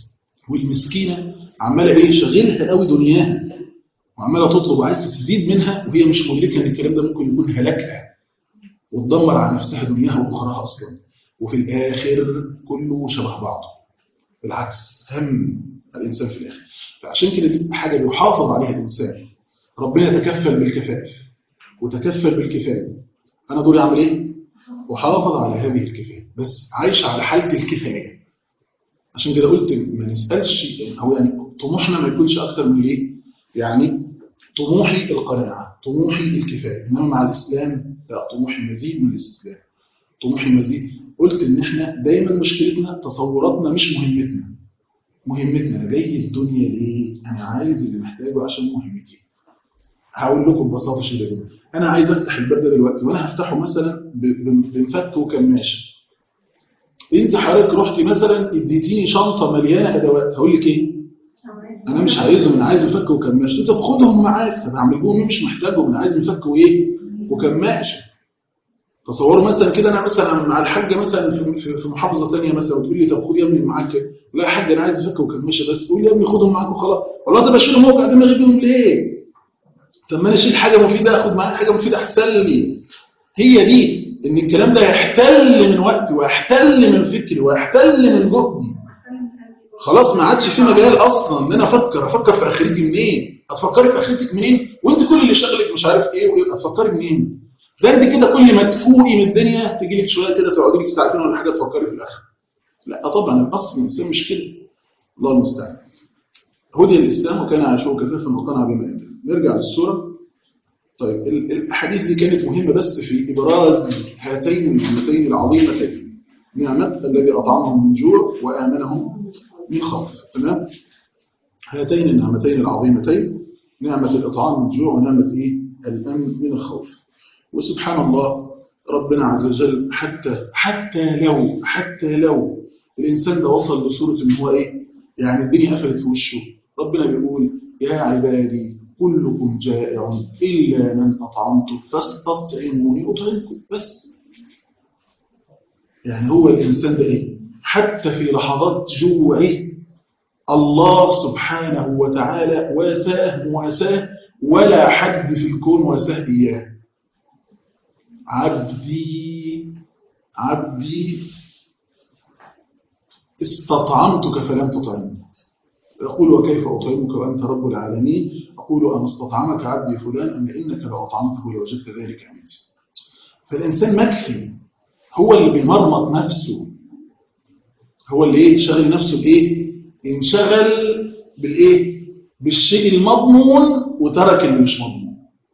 والمسكينه عماله ايه شغلها قوي دنياها وعماله تطلب وعايزه تزيد منها وهي مش مدركه ان الكلام ده ممكن يكون هلاكها وتدمر على نفسها دنياها واخراها اصلا وفي الاخر كله شبه بعضه بالعكس هم الانسان في الاخر فعشان كده دي حاجه بيحافظ عليها الانسان ربنا تكفل بالكفاف وتكفل بالكفايه انا دوري اعمل ايه احافظ على هذه الكفايه بس عايش على حاله الكفايه عشان كده قلت ما نسالش او يعني طموحنا ما يكونش اكتر من ايه يعني طموحي القناعه طموحي الكفايه انما مع الاسلام لا طموحي مزيد من الاستسلام طموحي مزيد قلت ان احنا دايما مشكلتنا تصوراتنا مش مهمتنا مهمتنا انا جاي الدنيا ليه انا عايز اللي محتاجه عشان مهمتي هقول لكم ببساطه شديده جدا انا عايز افتح الباب ده دلوقتي وانا هفتحه مثلا ب- ب- بمفك وكماشه انت حضرتك رحتي مثلا اديتيني شنطه مليانه ادوات هقول لك ايه انا مش عايزهم انا عايز مفك وكماشه طب خدهم معاك طب هعمل بهم ايه مش محتاجهم انا عايز مفك وايه وكماشه تصوروا مثلا كده انا مثلا مع الحاجه مثلا في- في في محافظه ثانيه مثلا وتقول لي طب خد يا ابني معاك لا يا حاج انا عايز افك وكمشه بس تقول لي يا ابني خدهم معاك وخلاص والله طب اشيلهم موقع دماغي بيهم ليه؟ طب ما انا اشيل حاجه مفيده اخد معايا حاجه مفيده احسن لي هي دي ان الكلام ده يحتل من وقتي ويحتل من فكري ويحتل من جهدي خلاص ما عادش في مجال اصلا ان انا افكر افكر في اخرتي منين هتفكري في اخرتك منين وانت كل اللي شغلك مش عارف ايه وايه هتفكري منين ده انت كده كل ما تفوقي من الدنيا تيجي لك شويه كده تقعدي لك ساعتين ولا حاجه تفكري في الاخر لا طبعا الاصل الانسان مش كده الله المستعان هدي الاسلام وكان عاشوه كفافا وقنع بما انزل نرجع للسوره طيب ال- الاحاديث دي كانت مهمه بس في ابراز هاتين النعمتين العظيمتين نعمه الذي اطعمهم من جوع وامنهم من خوف تمام هاتين النعمتين العظيمتين نعمه الاطعام من جوع ونعمه ايه الامن من الخوف وسبحان الله ربنا عز وجل حتى حتى لو حتى لو الانسان ده وصل لصوره ان هو ايه يعني الدنيا قفلت في وشه ربنا بيقول يا عبادي كلكم جائع الا من اطعمته فاستطعموني اطعمكم بس يعني هو الانسان ده ايه حتى في لحظات جوعه الله سبحانه وتعالى واساه مواساه ولا حد في الكون واساه اياه عبدي عبدي استطعمتك فلم تطعمني يقول وكيف أطعمك وأنت رب العالمين أقول أنا استطعمك عبدي فلان أما إنك لأطعمته لوجدت ذلك عندي فالإنسان مكفي هو اللي بيمرمط نفسه هو اللي إيه شغل نفسه بإيه انشغل بالإيه بالشيء المضمون وترك اللي مش مضمون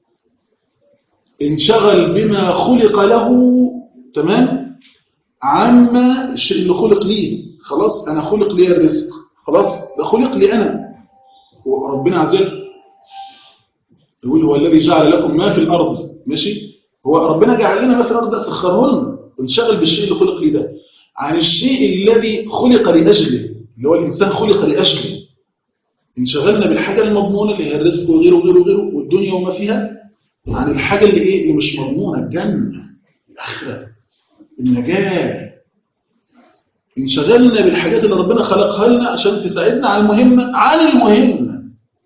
انشغل بما خلق له تمام عما الشيء اللي خلق ليه خلاص انا خلق لي الرزق خلاص ده خلق لي انا وربنا عز وجل يقول هو الذي جعل لكم ما في الارض ماشي هو ربنا جعل لنا ما في الارض ده سخره لنا انشغل بالشيء اللي خلق لي ده عن الشيء الذي خلق لاجله اللي هو الانسان خلق لاجله انشغلنا بالحاجه المضمونه اللي هي الرزق وغيره وغيره وغيره والدنيا وما فيها عن الحاجه اللي ايه اللي مش مضمونه الجنه الاخره النجاه انشغلنا بالحاجات اللي ربنا خلقها لنا عشان تساعدنا على المهمة عن المهمة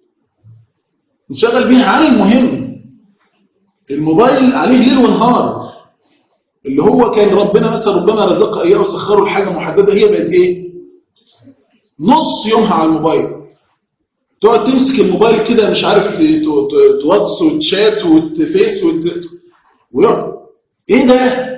انشغل بيها عن المهم الموبايل عليه ليل ونهار اللي هو كان ربنا مثلا ربما رزقه اياه وسخره لحاجة محددة هي بقت ايه نص يومها على الموبايل تقعد تمسك الموبايل كده مش عارف ت- ت- ت- تواتس وتشات وتفيس وت... ويقعد ايه ده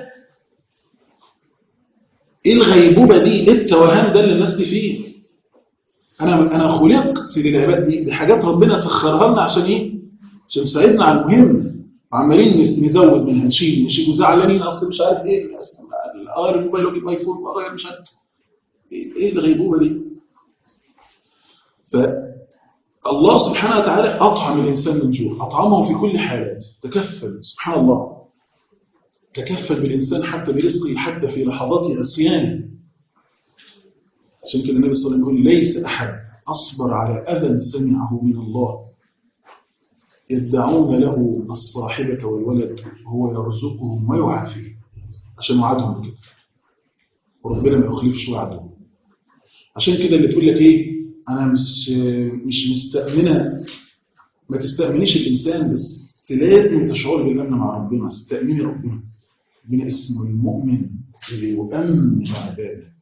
ايه الغيبوبة دي ايه التوهان ده اللي الناس دي فيه انا انا خلقت للعباد دي دي حاجات ربنا سخرها لنا عشان ايه عشان تساعدنا على المهم وعمالين نس- نزود منها نشيل نشيل وزعلانين اصل مش عارف ايه اغير الموبايل واجيب ايفون واغير مش عارف ايه إيه الغيبوبة دي فالله سبحانه وتعالى اطعم الانسان من جوع اطعمه في كل حالات تكفل سبحان الله تكفل بالإنسان حتى برزقه حتى في لحظات عصيانه عشان كده النبي صلى الله عليه وسلم يقول ليس أحد أصبر على أذى سمعه من الله يدعون له الصاحبة والولد وهو يرزقهم ويعافيه عشان وعدهم كده وربنا ما يخلفش وعده عشان كده اللي تقول لك ايه انا مش مش مستأمنة ما تستأمنيش الإنسان بس لازم تشعر بالأمن مع ربنا استأمني ربنا ربنا اسمه المؤمن اللي يؤمن عباده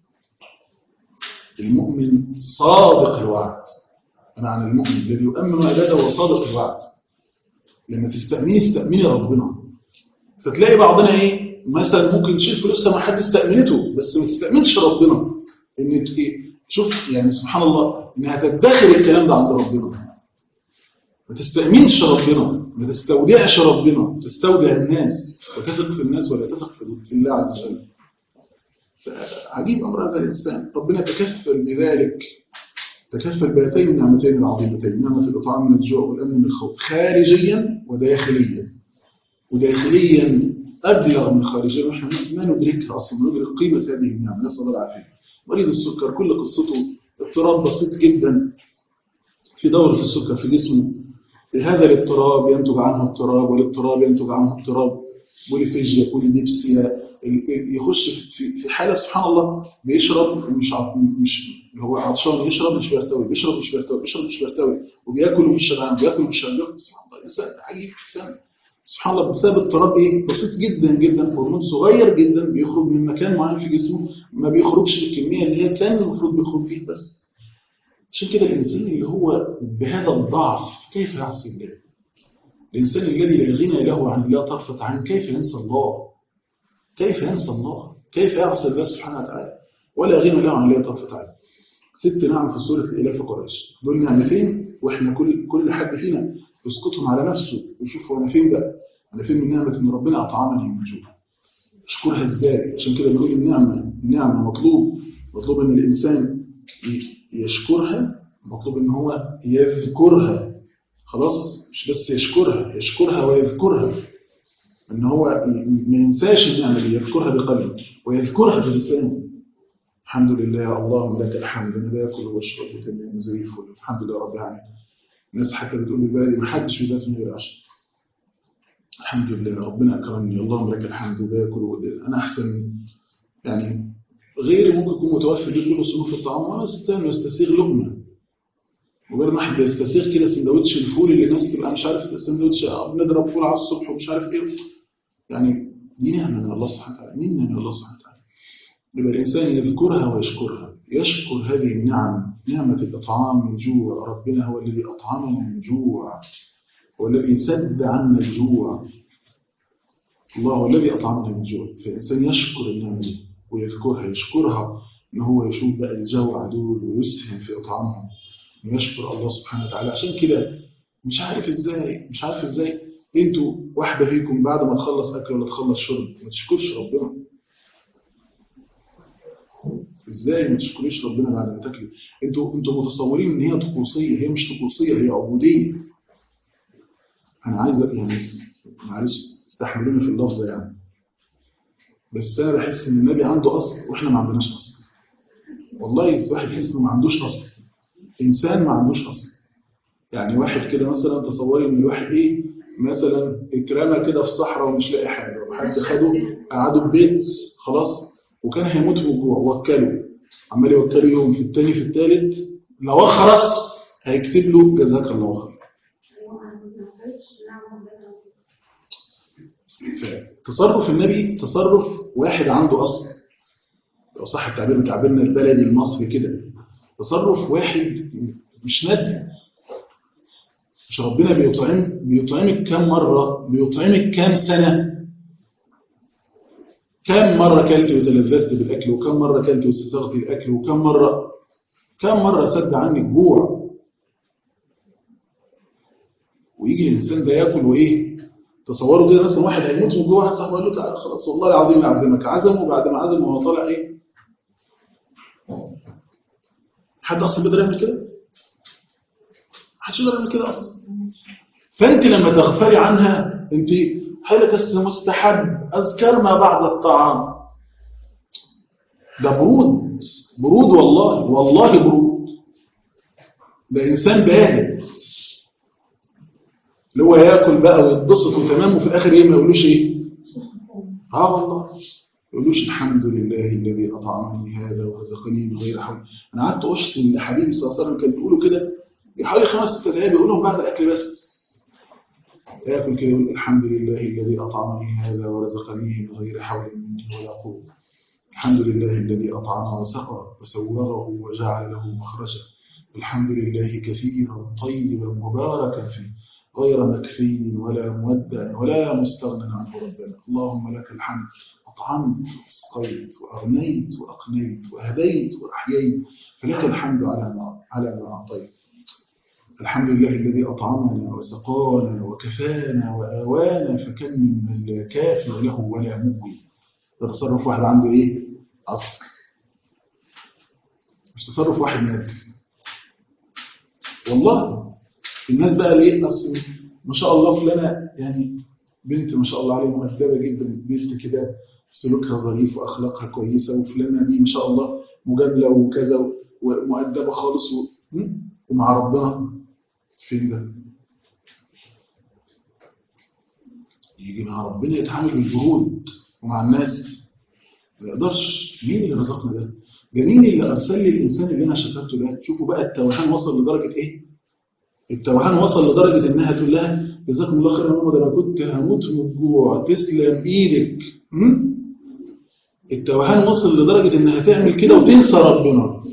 المؤمن صادق الوعد معنى المؤمن الذي يؤمن عباده وصادق الوعد لما تستأمني استأمني ربنا فتلاقي بعضنا ايه مثلا ممكن تشيل فلوسها ما حد استأمنته بس ما تستأمنش ربنا ان ت- إيه؟ شوف يعني سبحان الله انها تدخل الكلام ده عند ربنا ما تستأمنش ربنا ما تستودعش ربنا تستودع الناس وتثق في الناس ولا تثق في في الله عز وجل عجيب أمر هذا الإنسان ربنا تكفل بذلك تكفل بهاتين النعمتين العظيمتين نعمة الإطعام من الجوع والأمن من الخوف خارجيا وداخليا وداخليا أبلغ من خارجيا ونحن ما ندركها أصلا ما ندرك قيمة هذه النعمة نسأل الله العافية مريض السكر كل قصته اضطراب بسيط جدا في دورة السكر في جسمه هذا الاضطراب ينتج عنه اضطراب والاضطراب ينتج عنه اضطراب بوليفيجيا بوليديبسيا يخش في في حاله سبحان الله بيشرب مش عط- مش هو عطشان يشرب مش بيرتوي بيشرب مش بيرتوي بيشرب مش بيرتوي وبياكل ومش شبعان بياكل ومش شبعان سبحان الله انسان عجيب انسان سبحان الله بسبب اضطراب ايه بسيط جدا جدا هرمون صغير جدا بيخرج من مكان معين في جسمه ما بيخرجش بالكميه اللي هي كان المفروض بيخرج فيه بس عشان كده الانسان اللي هو بهذا الضعف كيف يعصي الله الانسان الذي لا غنى له عن الله طرفه عين كيف ينسى الله كيف ينسى الله كيف يعصي الله سبحانه وتعالى ولا غنى له عن الله طرفه عين ست نعم في سوره الالاف قريش دول نعمتين واحنا كل كل حد فينا يسقطهم على نفسه ويشوف هو انا فين بقى انا فين من نعمه ان ربنا اطعمني من جوع اشكرها ازاي عشان كده بنقول النعمه النعمه مطلوب مطلوب ان الانسان ي- يشكرها مطلوب ان هو يذكرها خلاص مش بس يشكرها يشكرها ويذكرها ان هو ي- ما ينساش النعمه دي يذكرها بقلبه ويذكرها بلسانه الحمد لله اللهم لك الحمد انا باكل واشرب وتمام زي الفل الحمد لله رب العالمين الناس حتى بتقول للبلد ما حدش بيبات من غير عشاء الحمد لله ربنا اكرمني اللهم لك الحمد باكل ود- انا احسن يعني غيري ممكن يكون متوفي بيقول له صنوف الطعام وانا استنى يستسيغ لقمه وغير ما واحد بيستسيغ كده سندوتش الفول اللي الناس تبقى مش عارف السندوتش آه، بنضرب فول على الصبح ومش عارف ايه يعني دي نعمه من الله سبحانه وتعالى منا من الله سبحانه وتعالى يبقى الانسان يذكرها ويشكرها يشكر هذه النعم نعمه الاطعام من جوع ربنا هو الذي اطعمنا من جوع هو الذي سد عنا الجوع الله هو الذي أطعمنا من جوع فالإنسان يشكر النعمة دي ويذكرها يشكرها إن هو يشوف بقى الجوع دول ويسهم في إطعامهم ويشكر الله سبحانه وتعالى عشان كده مش عارف إزاي مش عارف إزاي أنتوا واحدة فيكم بعد ما تخلص أكل ولا تخلص شرب ما تشكرش ربنا إزاي ما تشكريش ربنا بعد ما تاكلي أنتوا أنتوا متصورين إن هي طقوسية هي مش طقوسية هي عبودية أنا عايز يعني معلش استحملوني في اللفظ يعني بس انا بحس ان النبي عنده اصل واحنا ما عندناش اصل والله الواحد يحس انه ما عندوش اصل انسان ما عندوش اصل يعني واحد كده مثلا تصوري ان الواحد ايه مثلا اترمى كده في صحراء ومش لاقي حاجه وحد خده قعده في بيت خلاص وكان هيموت من الجوع وكله عمال يوكله يوم في الثاني في الثالث لو اخرس هيكتب له جزاك الله خير تصرف النبي تصرف واحد عنده أصل لو صح التعبير بتعبيرنا البلدي المصري كده تصرف واحد مش ندم مش ربنا بيطعم بيطعمك كم مرة بيطعمك كم سنة كم مرة كلت وتلذذت بالأكل وكم مرة كلت واستساغت الأكل وكم مرة كم مرة سد عنك جوع ويجي الإنسان ده ياكل وإيه تصوروا كده مثلا واحد هيموت من جوه صاحبه قال له تعالى خلاص والله العظيم اعزمك عزمه وبعد ما عزمه هو طالع ايه حد اصلا بيقدر يعمل كده محدش يقدر يعمل كده اصلا فانت لما تغفلي عنها انت حالة بس مستحب اذكر ما بعد الطعام ده برود برود والله والله برود ده انسان بارد اللي هو ياكل بقى ويتبسط وتمام وفي الاخر ايه ما يقولوش ايه اه والله ما يقولوش الحمد لله الذي اطعمني هذا ورزقني من غير حول انا قعدت احسن لحبيبي صلى الله عليه وسلم كان بيقولوا كده حوالي خمس ست دقايق بيقولهم بعد الاكل بس ياكل كده يقول الحمد لله الذي اطعمني هذا ورزقني من غير حول مني ولا قوه الحمد لله الذي اطعمه وسقى وسوغه وجعل له مخرجا الحمد لله كثيرا طيبا مباركا فيه غير مكفي ولا مودع ولا مستغنى عنه ربنا اللهم لك الحمد أطعمت واسقيت وأغنيت وأقنيت وهديت وأحييت فلك الحمد على ما على ما أعطيت الحمد لله الذي أطعمنا وسقانا وكفانا وآوانا فكم من لا كافي له ولا مغوي ده تصرف واحد عنده إيه؟ أصل مش تصرف واحد مات والله الناس بقى ليه اصل ما شاء الله فلانه يعني بنت ما شاء الله عليها مؤدبه جدا بنت كده سلوكها ظريف واخلاقها كويسه وفلانه دي ما شاء الله مجامله وكذا ومؤدبه خالص و... ومع ربنا فين ده يجي مع ربنا يتعامل بالبرود ومع الناس ما يقدرش مين اللي رزقنا ده ده مين اللي ارسل لي الانسان اللي انا شكرته ده شوفوا بقى التوهان وصل لدرجه ايه التوهان وصل لدرجه انها تقول لها جزاكم الله خير يا ماما ده انا كنت هموت من الجوع تسلم ايدك م? التوهان وصل لدرجه انها تعمل كده وتنسى ربنا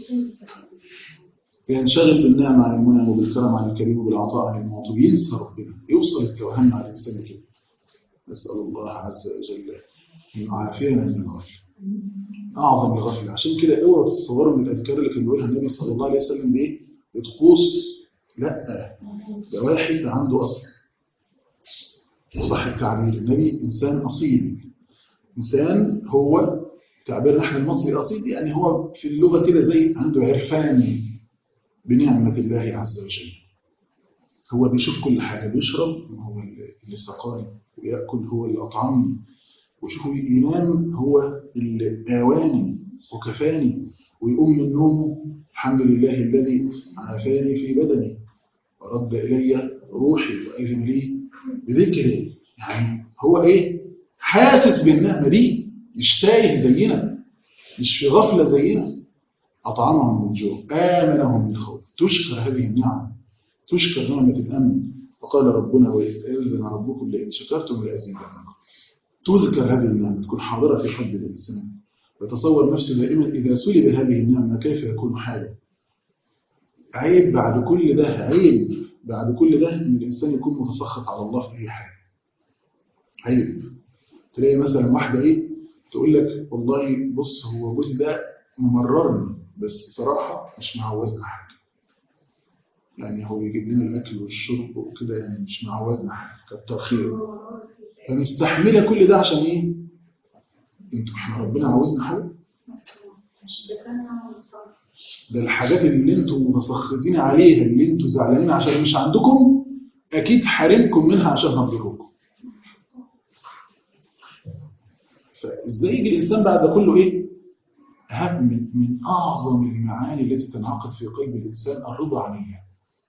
ينشغل بالنعم عن المنعم وبالكرم عن الكريم وبالعطاء عن المعطي وينسى ربنا يوصل التوهان مع الانسان كده نسال الله عز وجل ان يعافينا من الغفله اعظم الغفله عشان كده اوعوا تتصوروا من الاذكار اللي كان بيقولها النبي صلى الله عليه وسلم دي ايه بطقوس لا ده واحد عنده اصل وصح التعبير النبي انسان اصيل انسان هو تعبيرنا احنا المصري اصيل يعني هو في اللغه كده زي عنده عرفان بنعمه الله عز وجل هو بيشوف كل حاجه بيشرب هو اللي سقاني وياكل هو اللي اطعمني وشوفوا ينام هو اللي آواني وكفاني ويقوم من نومه الحمد لله الذي عافاني في بدني ورد إلي روحي وأذن لي بذكري يعني هو إيه حاسس بالنعمة دي مش تايه زينا مش في غفلة زينا أطعمهم من جوع آمنهم من خوف تشكر هذه النعم تشكر نعمة الأمن وقال ربنا وإذن ربكم لئن شكرتم لأزيدنكم تذكر هذه النعمة تكون حاضرة في قلب الإنسان ويتصور نفسه دائما إذا سلب هذه النعمة كيف يكون حاله عيب بعد كل ده عيب بعد كل ده إن الإنسان يكون متسخط على الله في أي حاجة عيب تلاقي مثلا واحدة إيه تقول لك والله بص هو جوزي ده ممررني بس صراحة مش معوزنا حاجة يعني هو يجيب لنا الأكل والشرب وكده يعني مش معوزنا حاجة كتر خيره فمستحملة كل ده عشان ايه انتوا احنا ربنا عاوزنا حاجة ده الحاجات اللي انتوا متسخطين عليها اللي انتوا زعلانين عشان مش عندكم اكيد حارمكم منها عشان هتضركم فازاي يجي الانسان بعد ده كله ايه اهم من, من اعظم المعاني التي تنعقد في قلب الانسان الرضا عن الله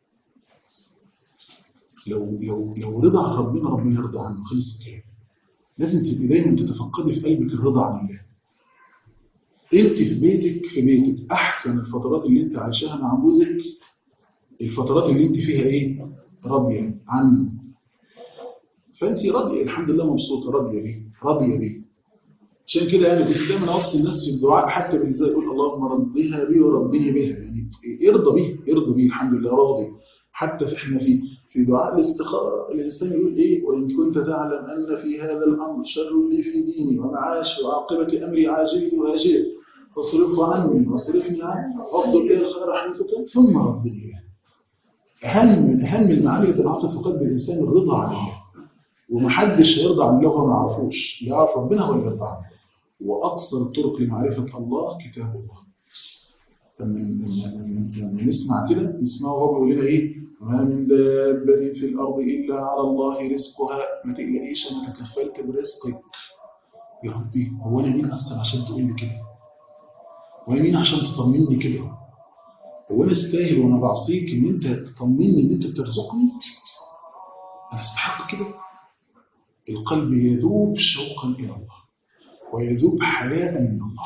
لو لو لو رضا عن ربنا ربنا يرضى عنه خلص الكلام لازم تبقي دايما تتفقدي في قلبك الرضا عن الله انت في بيتك في بيتك احسن الفترات اللي انت عايشاها مع جوزك الفترات اللي انت فيها ايه راضيه عنه فانت راضيه الحمد لله مبسوطه راضيه بيه راضيه بيه عشان كده يعني كنت دايما اوصي الناس في الدعاء حتى بالنسبه يقول اللهم رضيها بي وربني بها يعني ارضى بيه ارضى بيه الحمد لله راضي حتى في احنا في في دعاء الاستخارة الإنسان يقول إيه وإن كنت تعلم أن في هذا الأمر شر لي في ديني ومعاشي وعاقبة أمري عاجله وآجله فاصرفه عني واصرفني عنه وافضل لي الخير حيث كان ثم ردني إليه أهم من أهم المعاني اللي تنعقد في قلب الإنسان الرضا عن الله ومحدش هيرضى عن الله ما يعرفوش لا يعرف ربنا ولا يرضى عنه وأقصر الطرق لمعرفة الله كتاب الله لما لما نسمع كده نسمعه وهو بيقول لنا ايه ما من دابة في الأرض إلا على الله رزقها ما تقلقيش أنا تكفلت برزقك يا ربي هو أنا مين أصلا عشان تقول لي كده وأنا مين عشان تطمني كده هو أنا استاهل وأنا بعصيك إن أنت تطمني إن أنت بترزقني أنا استحق كده القلب يذوب شوقا إلى الله ويذوب حياء من الله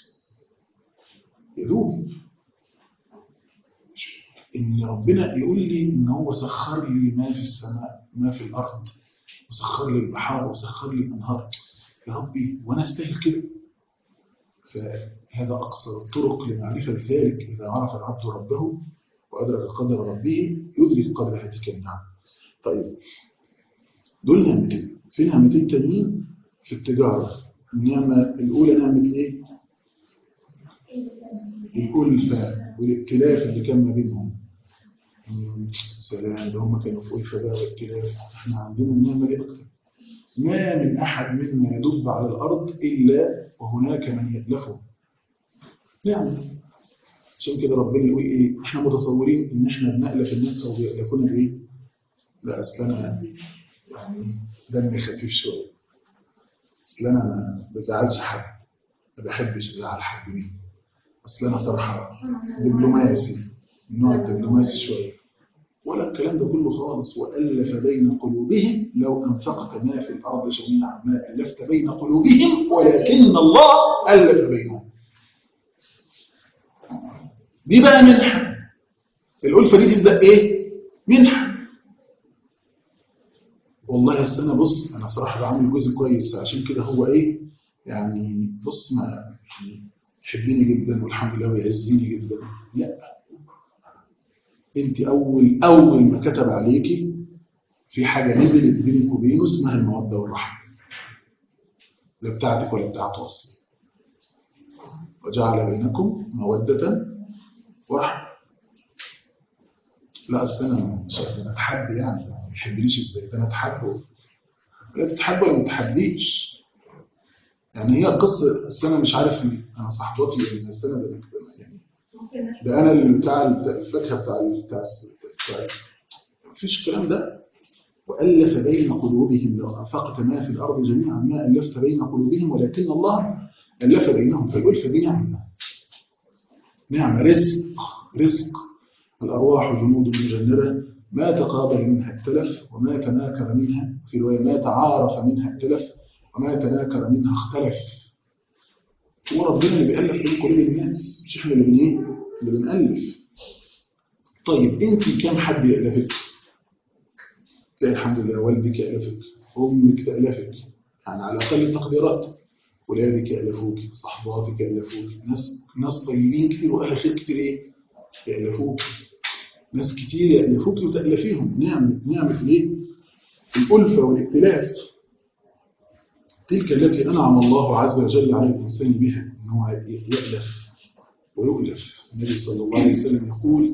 يذوب ان ربنا يقول لي ان هو سخر لي ما في السماء ما في الارض وسخر لي البحار وسخر لي الانهار يا ربي وانا استاهل كده فهذا اقصر الطرق لمعرفه ذلك اذا عرف العبد ربه وادرك قدر ربه يدرك قدر هذه النعم طيب دول نعمتين في نعمتين تانيين في التجاره النعمه الاولى نعمه ايه الألفة والائتلاف اللي كان ما بينهم سلام ده هم كانوا في ألفة بقى والائتلاف احنا عندنا النعمة دي أكتر ما من أحد منا يدب على الأرض إلا وهناك من يألفه يعني عشان كده ربنا يقول إيه احنا متصورين إن احنا بنألف الناس أو بيألفونا بإيه لا أصل أنا يعني دمي خفيف شوية أصل أنا ما بزعلش حد ما بحبش أزعل حد مني اصل انا صراحه دبلوماسي النوع الدبلوماسي شويه ولا الكلام ده كله خالص وألف بين قلوبهم لو أنفقت ما في الأرض جميعا ما ألفت بين قلوبهم ولكن الله ألف بينهم دي بقى منحة الألفة دي تبدأ إيه؟ منحة والله السنة بص أنا صراحة بعمل جزء كويس عشان كده هو إيه؟ يعني بص ما يعني يحبني جدا والحمد لله ويعزني جدا لا انت اول اول ما كتب عليكي في حاجه نزلت بينك وبينه اسمها الموده والرحمه لا بتاعتك ولا بتاعته اصلا وجعل بينكم موده ورحمه لا اصل انا مش انا اتحب يعني ما يحبنيش ازاي ده انا اتحبه لا تتحب ولا ما تتحبيش يعني هي قصه اصل انا مش عارف انا صاحبتي يعني السنه يعني ممكن نشوف ده انا اللي بتاع الفاكهه بتاع بتاع بتاع مفيش الكلام ده والف بين قلوبهم لو انفقت ما في الارض جميعا ما الفت بين قلوبهم ولكن الله الف بينهم فالالفه دي نعمه نعمه رزق رزق الارواح جنود مجنده ما تقابل منها ائتلف وما تناكر منها في روايه ما تعارف منها ائتلف وما تناكر منها اختلف هو ربنا اللي بيألف بين قلوب الناس مش احنا اللي بن ايه اللي بنألف طيب انت كم حد يألفك تلاقي الحمد لله والدك يألفك امك تألفك يعني على اقل التقديرات ولادك يألفوك صحباتك يألفوك ناس ناس طيبين كتير واهل خير كتير ايه يألفوك ناس كتير يألفوك وتألفيهم نعمة نعمة الايه الألفة والائتلاف تلك التي أنعم الله عز وجل على الإنسان بها إن هو يألف ويؤلف النبي صلى الله عليه وسلم يقول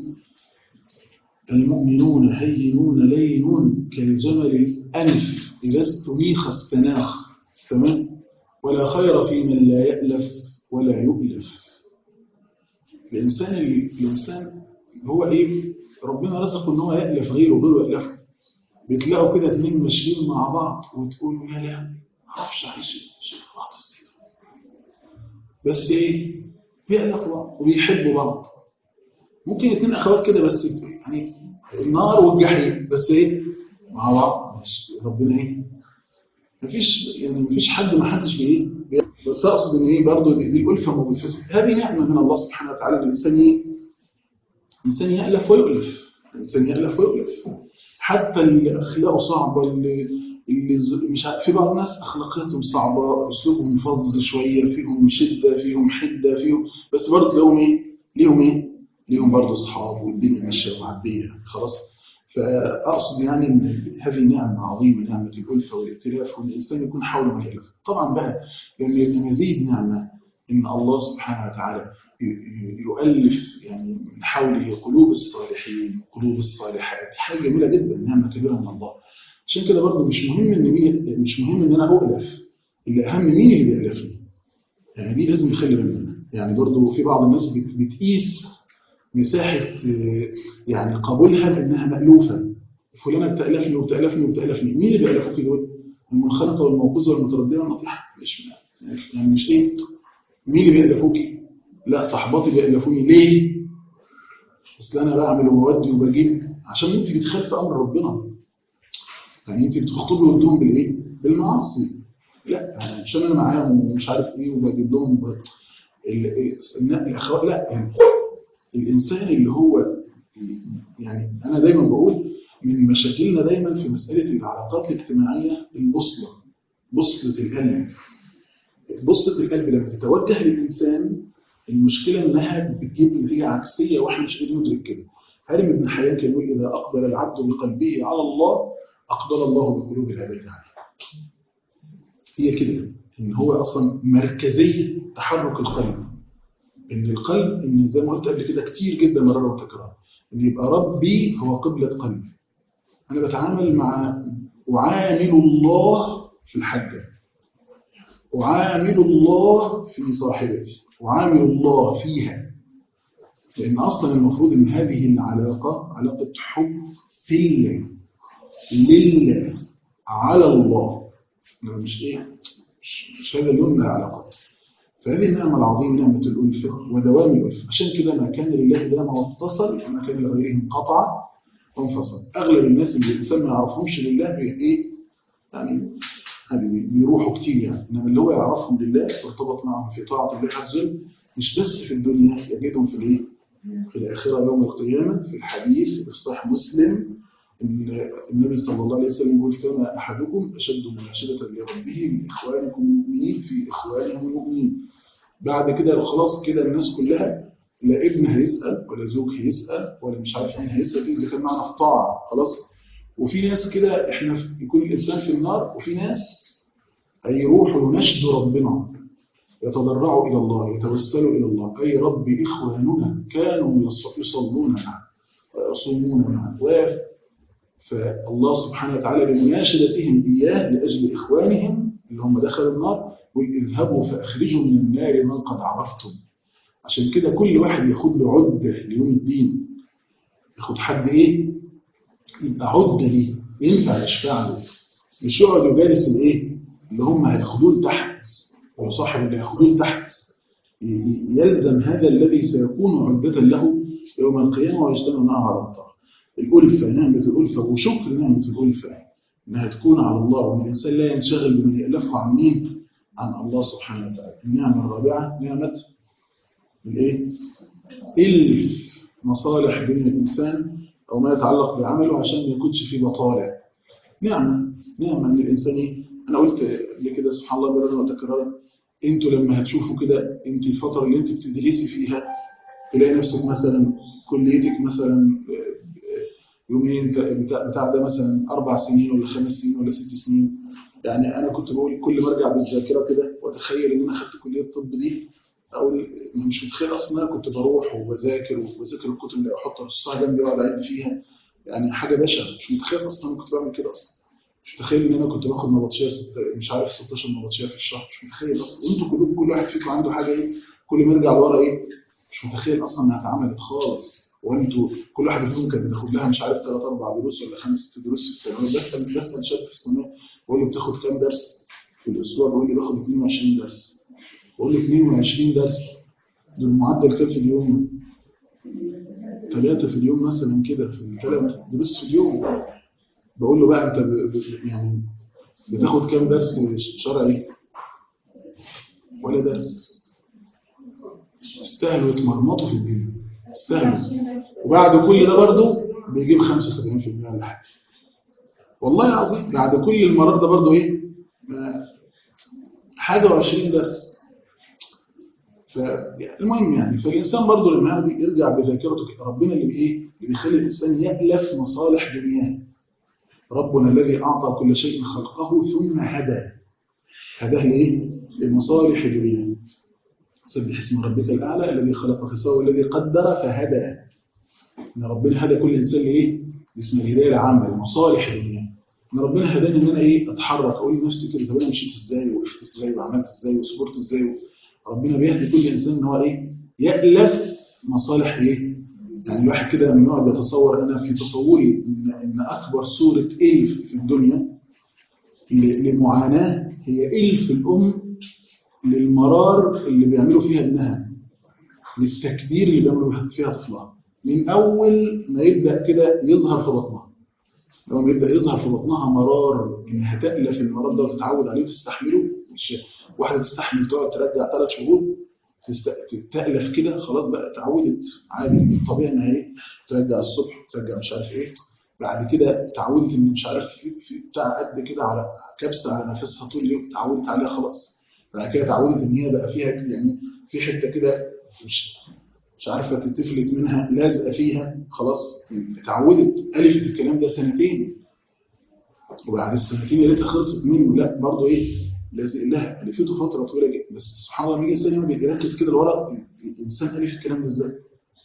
المؤمنون هينون لينون كالجمل الأنف إذا استميخ استناخ تمام ولا خير في من لا يألف ولا يؤلف الإنسان الإنسان هو إيه ربنا رزقه إن هو يألف غيره وغيره يألفه بتلاقوا كده اتنين ماشيين مع بعض وتقولوا يا لا معرفش عايش شيء بعض السيد بس ايه بيألفوا بعض وبيحبوا بعض ممكن اتنين اخوات كده بس يعني النار والجحيم بس ايه مع بعض ماشي ربنا ايه مفيش يعني مفيش حد ما حدش بايه بس اقصد ان ايه برضه دي, دي الالفه موجوده هذه نعمه من الله سبحانه وتعالى ان الانسان ايه الانسان يألف ويؤلف الانسان يألف ويؤلف حتى اللي اخلاقه صعبه اللي اللي مش عارف في بعض الناس اخلاقياتهم صعبه اسلوبهم فظ شويه فيهم شده فيهم حده فيهم بس برضه تلاقيهم ايه ليهم ايه ليهم برضه اصحاب والدنيا ماشيه ومعديه خلاص فاقصد يعني ان هذه نعمه عظيمه نعمه الالفه والائتلاف وان الانسان يكون حول ما يالف طبعا بقى لان مزيد نعمه ان الله سبحانه وتعالى يؤلف يعني من حوله قلوب الصالحين قلوب الصالحات حاجه جميله جدا نعمه كبيره من الله عشان كده برضه مش مهم ان مين مش مهم ان انا اؤلف اللي اهم مين اللي بيألفني يعني دي لازم نخلي بالنا يعني برضه في بعض الناس بت- بتقيس مساحه آه، يعني قبولها بانها مألوفه فلانه بتألفني وبتألفني وبتألفني مين اللي بيألفوك دول المنخنقه والموقوذه والمترديه والنطيحه مش يعني مش ايه مين اللي بيألفوكي لا صحباتي بيألفوني ليه اصل انا بعمل وبودي وبجيب عشان انت بتخالف امر ربنا يعني انت بتخطبي قدام بالايه بالمعاصي لا يعني عشان انا معاهم ومش عارف ايه وبجيب لهم ب... ال- ال- الاخوات لا يعني الانسان اللي هو يعني انا دايما بقول من مشاكلنا دايما في مساله العلاقات الاجتماعيه البوصله بوصله القلب بوصله القلب لما تتوجه للانسان المشكله انها بتجيب نتيجه عكسيه واحنا مش قادرين ندرك كده هرم ابن حيان كان يقول اذا اقبل العبد بقلبه على الله اقبل الله بقلوب العباد عليه هي كده ان هو اصلا مركزيه تحرك القلب ان القلب ان زي ما قلت قبل كده كتير جدا مرارا وتكرارا ان يبقى ربي هو قبله قلبي انا بتعامل مع اعامل الله في الحاجه أعامل الله في صاحبتي أعامل الله فيها لأن أصلا المفروض أن هذه العلاقة علاقة حب في الله لله على الله أنا مش إيه مش, مش هذا اللون من العلاقات فهذه النعمة العظيمة نعمة الألفة ودوام الألفة عشان كده ما كان لله دام واتصل وما كان لغيره انقطع وانفصل اغلب الناس اللي الانسان ما يعرفهمش لله بي- ايه يعني يعني بي- بيروحوا كتير يعني انما اللي هو يعرفهم لله وارتبط معهم في طاعه الله عز وجل مش بس في الدنيا يجدهم في الايه في الآخرة يوم القيامة في الحديث في صحيح مسلم إن النبي صلى الله عليه وسلم يقول كان أحدكم أشد مناشدة لربه من إخوانكم المؤمنين في إخوانهم المؤمنين بعد كده خلاص كده الناس كلها لا ابن هيسأل ولا زوج هيسأل ولا مش عارف مين هيسأل إذا كان معنا في طاعة خلاص وفي ناس كده إحنا في- يكون الإنسان في النار وفي ناس هيروحوا يناشدوا ربنا يتضرعوا إلى الله يتوسلوا إلى الله أي رب إخواننا كانوا يص- يصلون معه ويصومون معه و- فالله سبحانه وتعالى لمناشدتهم إياه لأجل إخوانهم اللي هم دخلوا النار قل اذهبوا فأخرجوا من النار من قد عرفتم عشان كده كل واحد ياخد له عدة ليوم الدين ياخد حد إيه يبقى عدة ليه ينفع يشفع له مش يقعد يجالس الإيه اللي هم هياخدوه لتحت وصاحب اللي هياخدوه لتحت ي- ي- يلزم هذا الذي سيكون عدة له يوم القيامة ويجتمع معه على الطاعة الألفة نعمة الألفة وشكر نعمة الألفة إنها تكون على الله وإن الإنسان لا ينشغل بمن يألفه عن مين؟ عن الله سبحانه وتعالى النعمة الرابعة نعمة الإيه؟ إلف مصالح بين الإنسان أو ما يتعلق بعمله عشان ما يكونش فيه بطالة نعمة نعمة إن الإنسان إيه؟ أنا قلت قبل كده سبحان الله مرارا وتكرارا أنتوا لما هتشوفوا كده أنت الفترة اللي أنت بتدرسي فيها تلاقي نفسك مثلا كليتك مثلا يومين بتاع بتاع ده مثلا اربع سنين ولا خمس سنين ولا ست سنين يعني انا كنت بقول كل ما ارجع بالذاكره كده واتخيل ان انا خدت كليه الطب دي اقول مش متخيل اصلا ان انا كنت بروح وبذاكر وبذاكر الكتب اللي احط نصها جنبي واقعد اعد فيها يعني حاجه بشعه مش متخيل اصلا انا كنت بعمل كده اصلا مش متخيل ان انا كنت باخد نبطشيه ست... مش عارف 16 نبطشيه في الشهر مش متخيل اصلا انتوا كلكم كل واحد فيكم عنده حاجه ايه كل ما يرجع لورا ايه مش متخيل اصلا انها اتعملت خالص وانتوا كل واحد فيكم كان بياخد لها مش عارف ثلاث اربع دروس ولا خمس ست دروس في الثانويه بسال بسال شاب في الثانويه بقول له بتاخد كام درس في الاسبوع بيقول لي باخد 22 درس بقول له 22 درس دول معدل كام في اليوم؟ ثلاثة في اليوم مثلا كده في ثلاث دروس في اليوم بقول له بقى انت ب... ب... يعني بتاخد كام درس شرعي؟ ولا درس استاهلوا يتمرمطوا في الدين استاهلوا وبعد كل ده برضه بيجيب 75% ولا حاجه والله العظيم بعد كل المرار ده برضه ايه ما- حاجه و20 درس فالمهم يعني فالانسان برضه لما يقعد يرجع بذاكرته كده ربنا اللي بايه اللي بيخلي الانسان يالف مصالح دنياه ربنا الذي اعطى كل شيء خلقه ثم هدى هداه لايه لمصالح دنياه سبح اسم ربك الأعلى الذي خلق فسوى والذي قدر فهدى إن ربنا هدى كل إنسان لإيه؟ باسم الهداية العامة لمصالح الدنيا إن ربنا هداني إن أنا إيه أتحرك أقول لنفسي كده طب أنا مشيت إزاي وقفت إزاي وعملت إزاي وصبرت إزاي ربنا بيهدي كل إنسان إن هو إيه؟ يألف مصالح إيه؟ يعني الواحد كده لما يقعد يتصور أنا في تصوري إن إن أكبر سورة إلف في الدنيا ل- لمعاناة هي إلف الأم للمرار اللي بيعملوا فيها ابنها للتكدير اللي بيعملوا فيها طفلها من أول ما يبدأ كده يظهر في بطنها لما يبدأ يظهر في بطنها مرار إنها تألف المرار ده وتتعود عليه وتستحمله مش واحدة تستحمل تقعد ترجع ثلاث شهور تست... تألف كده خلاص بقى اتعودت عادي الطبيعي إنها إيه ترجع الصبح ترجع مش عارف إيه بعد كده اتعودت إن مش عارف في, في بتاع قد كده على كبسة على نفسها طول اليوم اتعودت عليها خلاص بعد كده اتعودت ان هي بقى فيها يعني في حته كده مش مش عارفه تتفلت منها لازقه فيها خلاص اتعودت الفت الكلام ده سنتين وبعد السنتين يا ريتها خلصت منه لا برضه ايه لازق لها الفته فتره طويله جدا بس سبحان الله لما يجي الانسان يقعد يركز كده لورا الانسان الف الكلام ده ازاي؟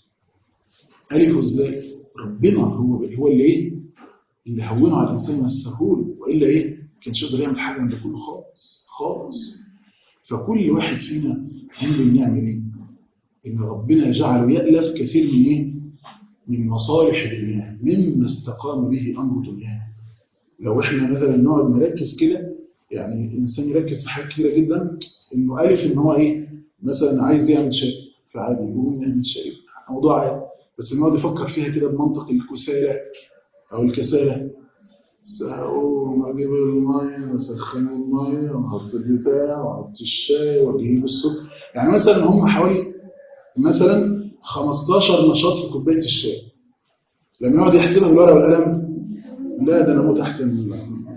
الفه ازاي؟ ربنا هو هو اللي ايه؟ اللي هونه على الانسان يسهوله والا ايه؟ كانش يقدر يعمل حاجه من ده كله خالص خالص فكل واحد فينا عنده النعمة دي إن ربنا جعله يألف كثير من إيه؟ من مصالح دنياه مما استقام به أمر دنياه لو إحنا مثلا نقعد نركز كده يعني الإنسان يركز في حاجات كتيرة جدا إنه ألف إن هو إيه مثلا عايز يعمل شيء فعادي يقوم يعمل شيء موضوع عادي بس إنه يقعد يفكر فيها كده بمنطق الكسالى أو الكسالة أقوم أجيب المية وأسخن المية وأحط البتاع وأحط الشاي وأجيب السكر يعني مثلا هم حوالي مثلا 15 نشاط في كوباية الشاي لما يقعد يحسبها بالورقة والقلم لا ده أنا موت أحسن من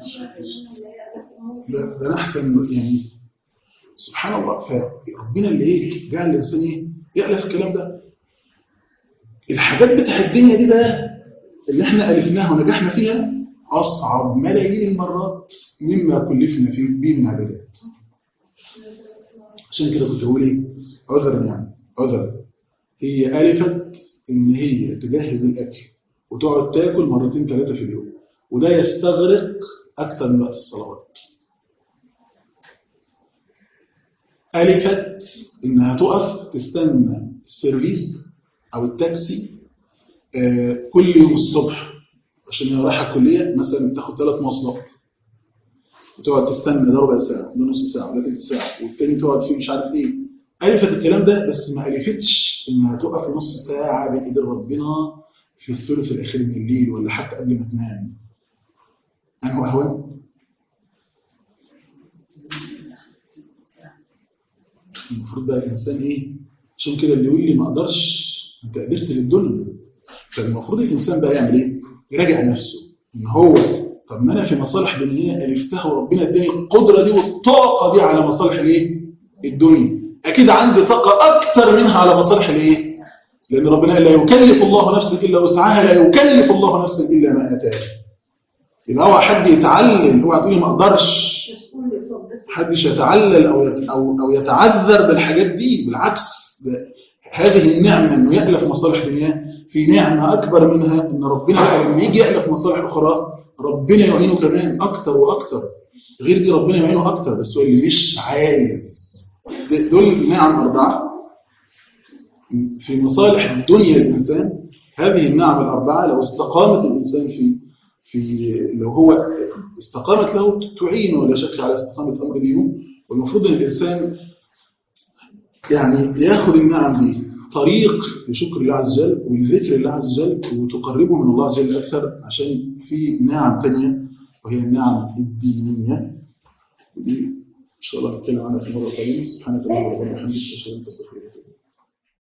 لا ده أنا أحسن يعني سبحان الله فربنا اللي إيه جعل الإنسان إيه يألف الكلام ده الحاجات بتاع الدنيا دي بقى اللي احنا ألفناها ونجحنا فيها أصعب ملايين المرات مما كلفنا فيه به من عبادات عشان كده كنت بقول ايه عذرا يعني عذرا هي ألفت إن هي تجهز الأكل وتقعد تاكل مرتين ثلاثة في اليوم وده يستغرق أكثر من وقت الصلوات ألفت إنها تقف تستنى السيرفيس أو التاكسي آه كل يوم الصبح عشان هي رايحة الكلية مثلا تاخد ثلاث مواصلات وتقعد تستنى ده ربع ساعة ده نص ساعة ده ثلث ساعة والتاني تقعد فيه مش عارف ايه ألفت الكلام ده بس ما ألفتش إنها تقف نص ساعة بين إيد ربنا في الثلث الأخير من الليل ولا حتى قبل ما تنام أنه أهون المفروض بقى الإنسان إيه عشان كده اللي يقول لي ما أقدرش أنت قدرت للدنيا فالمفروض الإنسان بقى يعمل إيه يراجع نفسه إن هو طب ما أنا في مصالح دنيا ألفتها وربنا اداني القدرة دي والطاقة دي على مصالح الإيه الدنيا أكيد عندي طاقة أكثر منها على مصالح الإيه لأن ربنا لا يكلف الله نفسا إلا وسعها لا يكلف الله نفسا إلا ما أتاها يبقى هو حد يتعلل اوعى تقولي ما اقدرش حدش يتعلل او او او يتعذر بالحاجات دي بالعكس هذه النعمه انه يالف مصالح دنياه في نعمه اكبر منها ان ربنا لما يجي يالف مصالح اخرى ربنا يعينه كمان اكتر واكتر غير دي ربنا يعينه اكتر بس هو اللي مش عايز دول نعم اربعه في مصالح الدنيا الانسان هذه النعم الاربعه لو استقامت الانسان في في لو هو استقامت له تعين ولا شك على استقامة أمر دينه والمفروض أن الإنسان يعني ياخذ النعم دي طريق لشكر الله عز وجل ولذكر الله عز وجل وتقربه من الله عز وجل أكثر عشان في نعم تانية وهي النعم الدينية ودي إن شاء الله نتكلم عنها في مرة قادمة سبحانك اللهم وبحمدك أشهد أن لا إله إلا أنت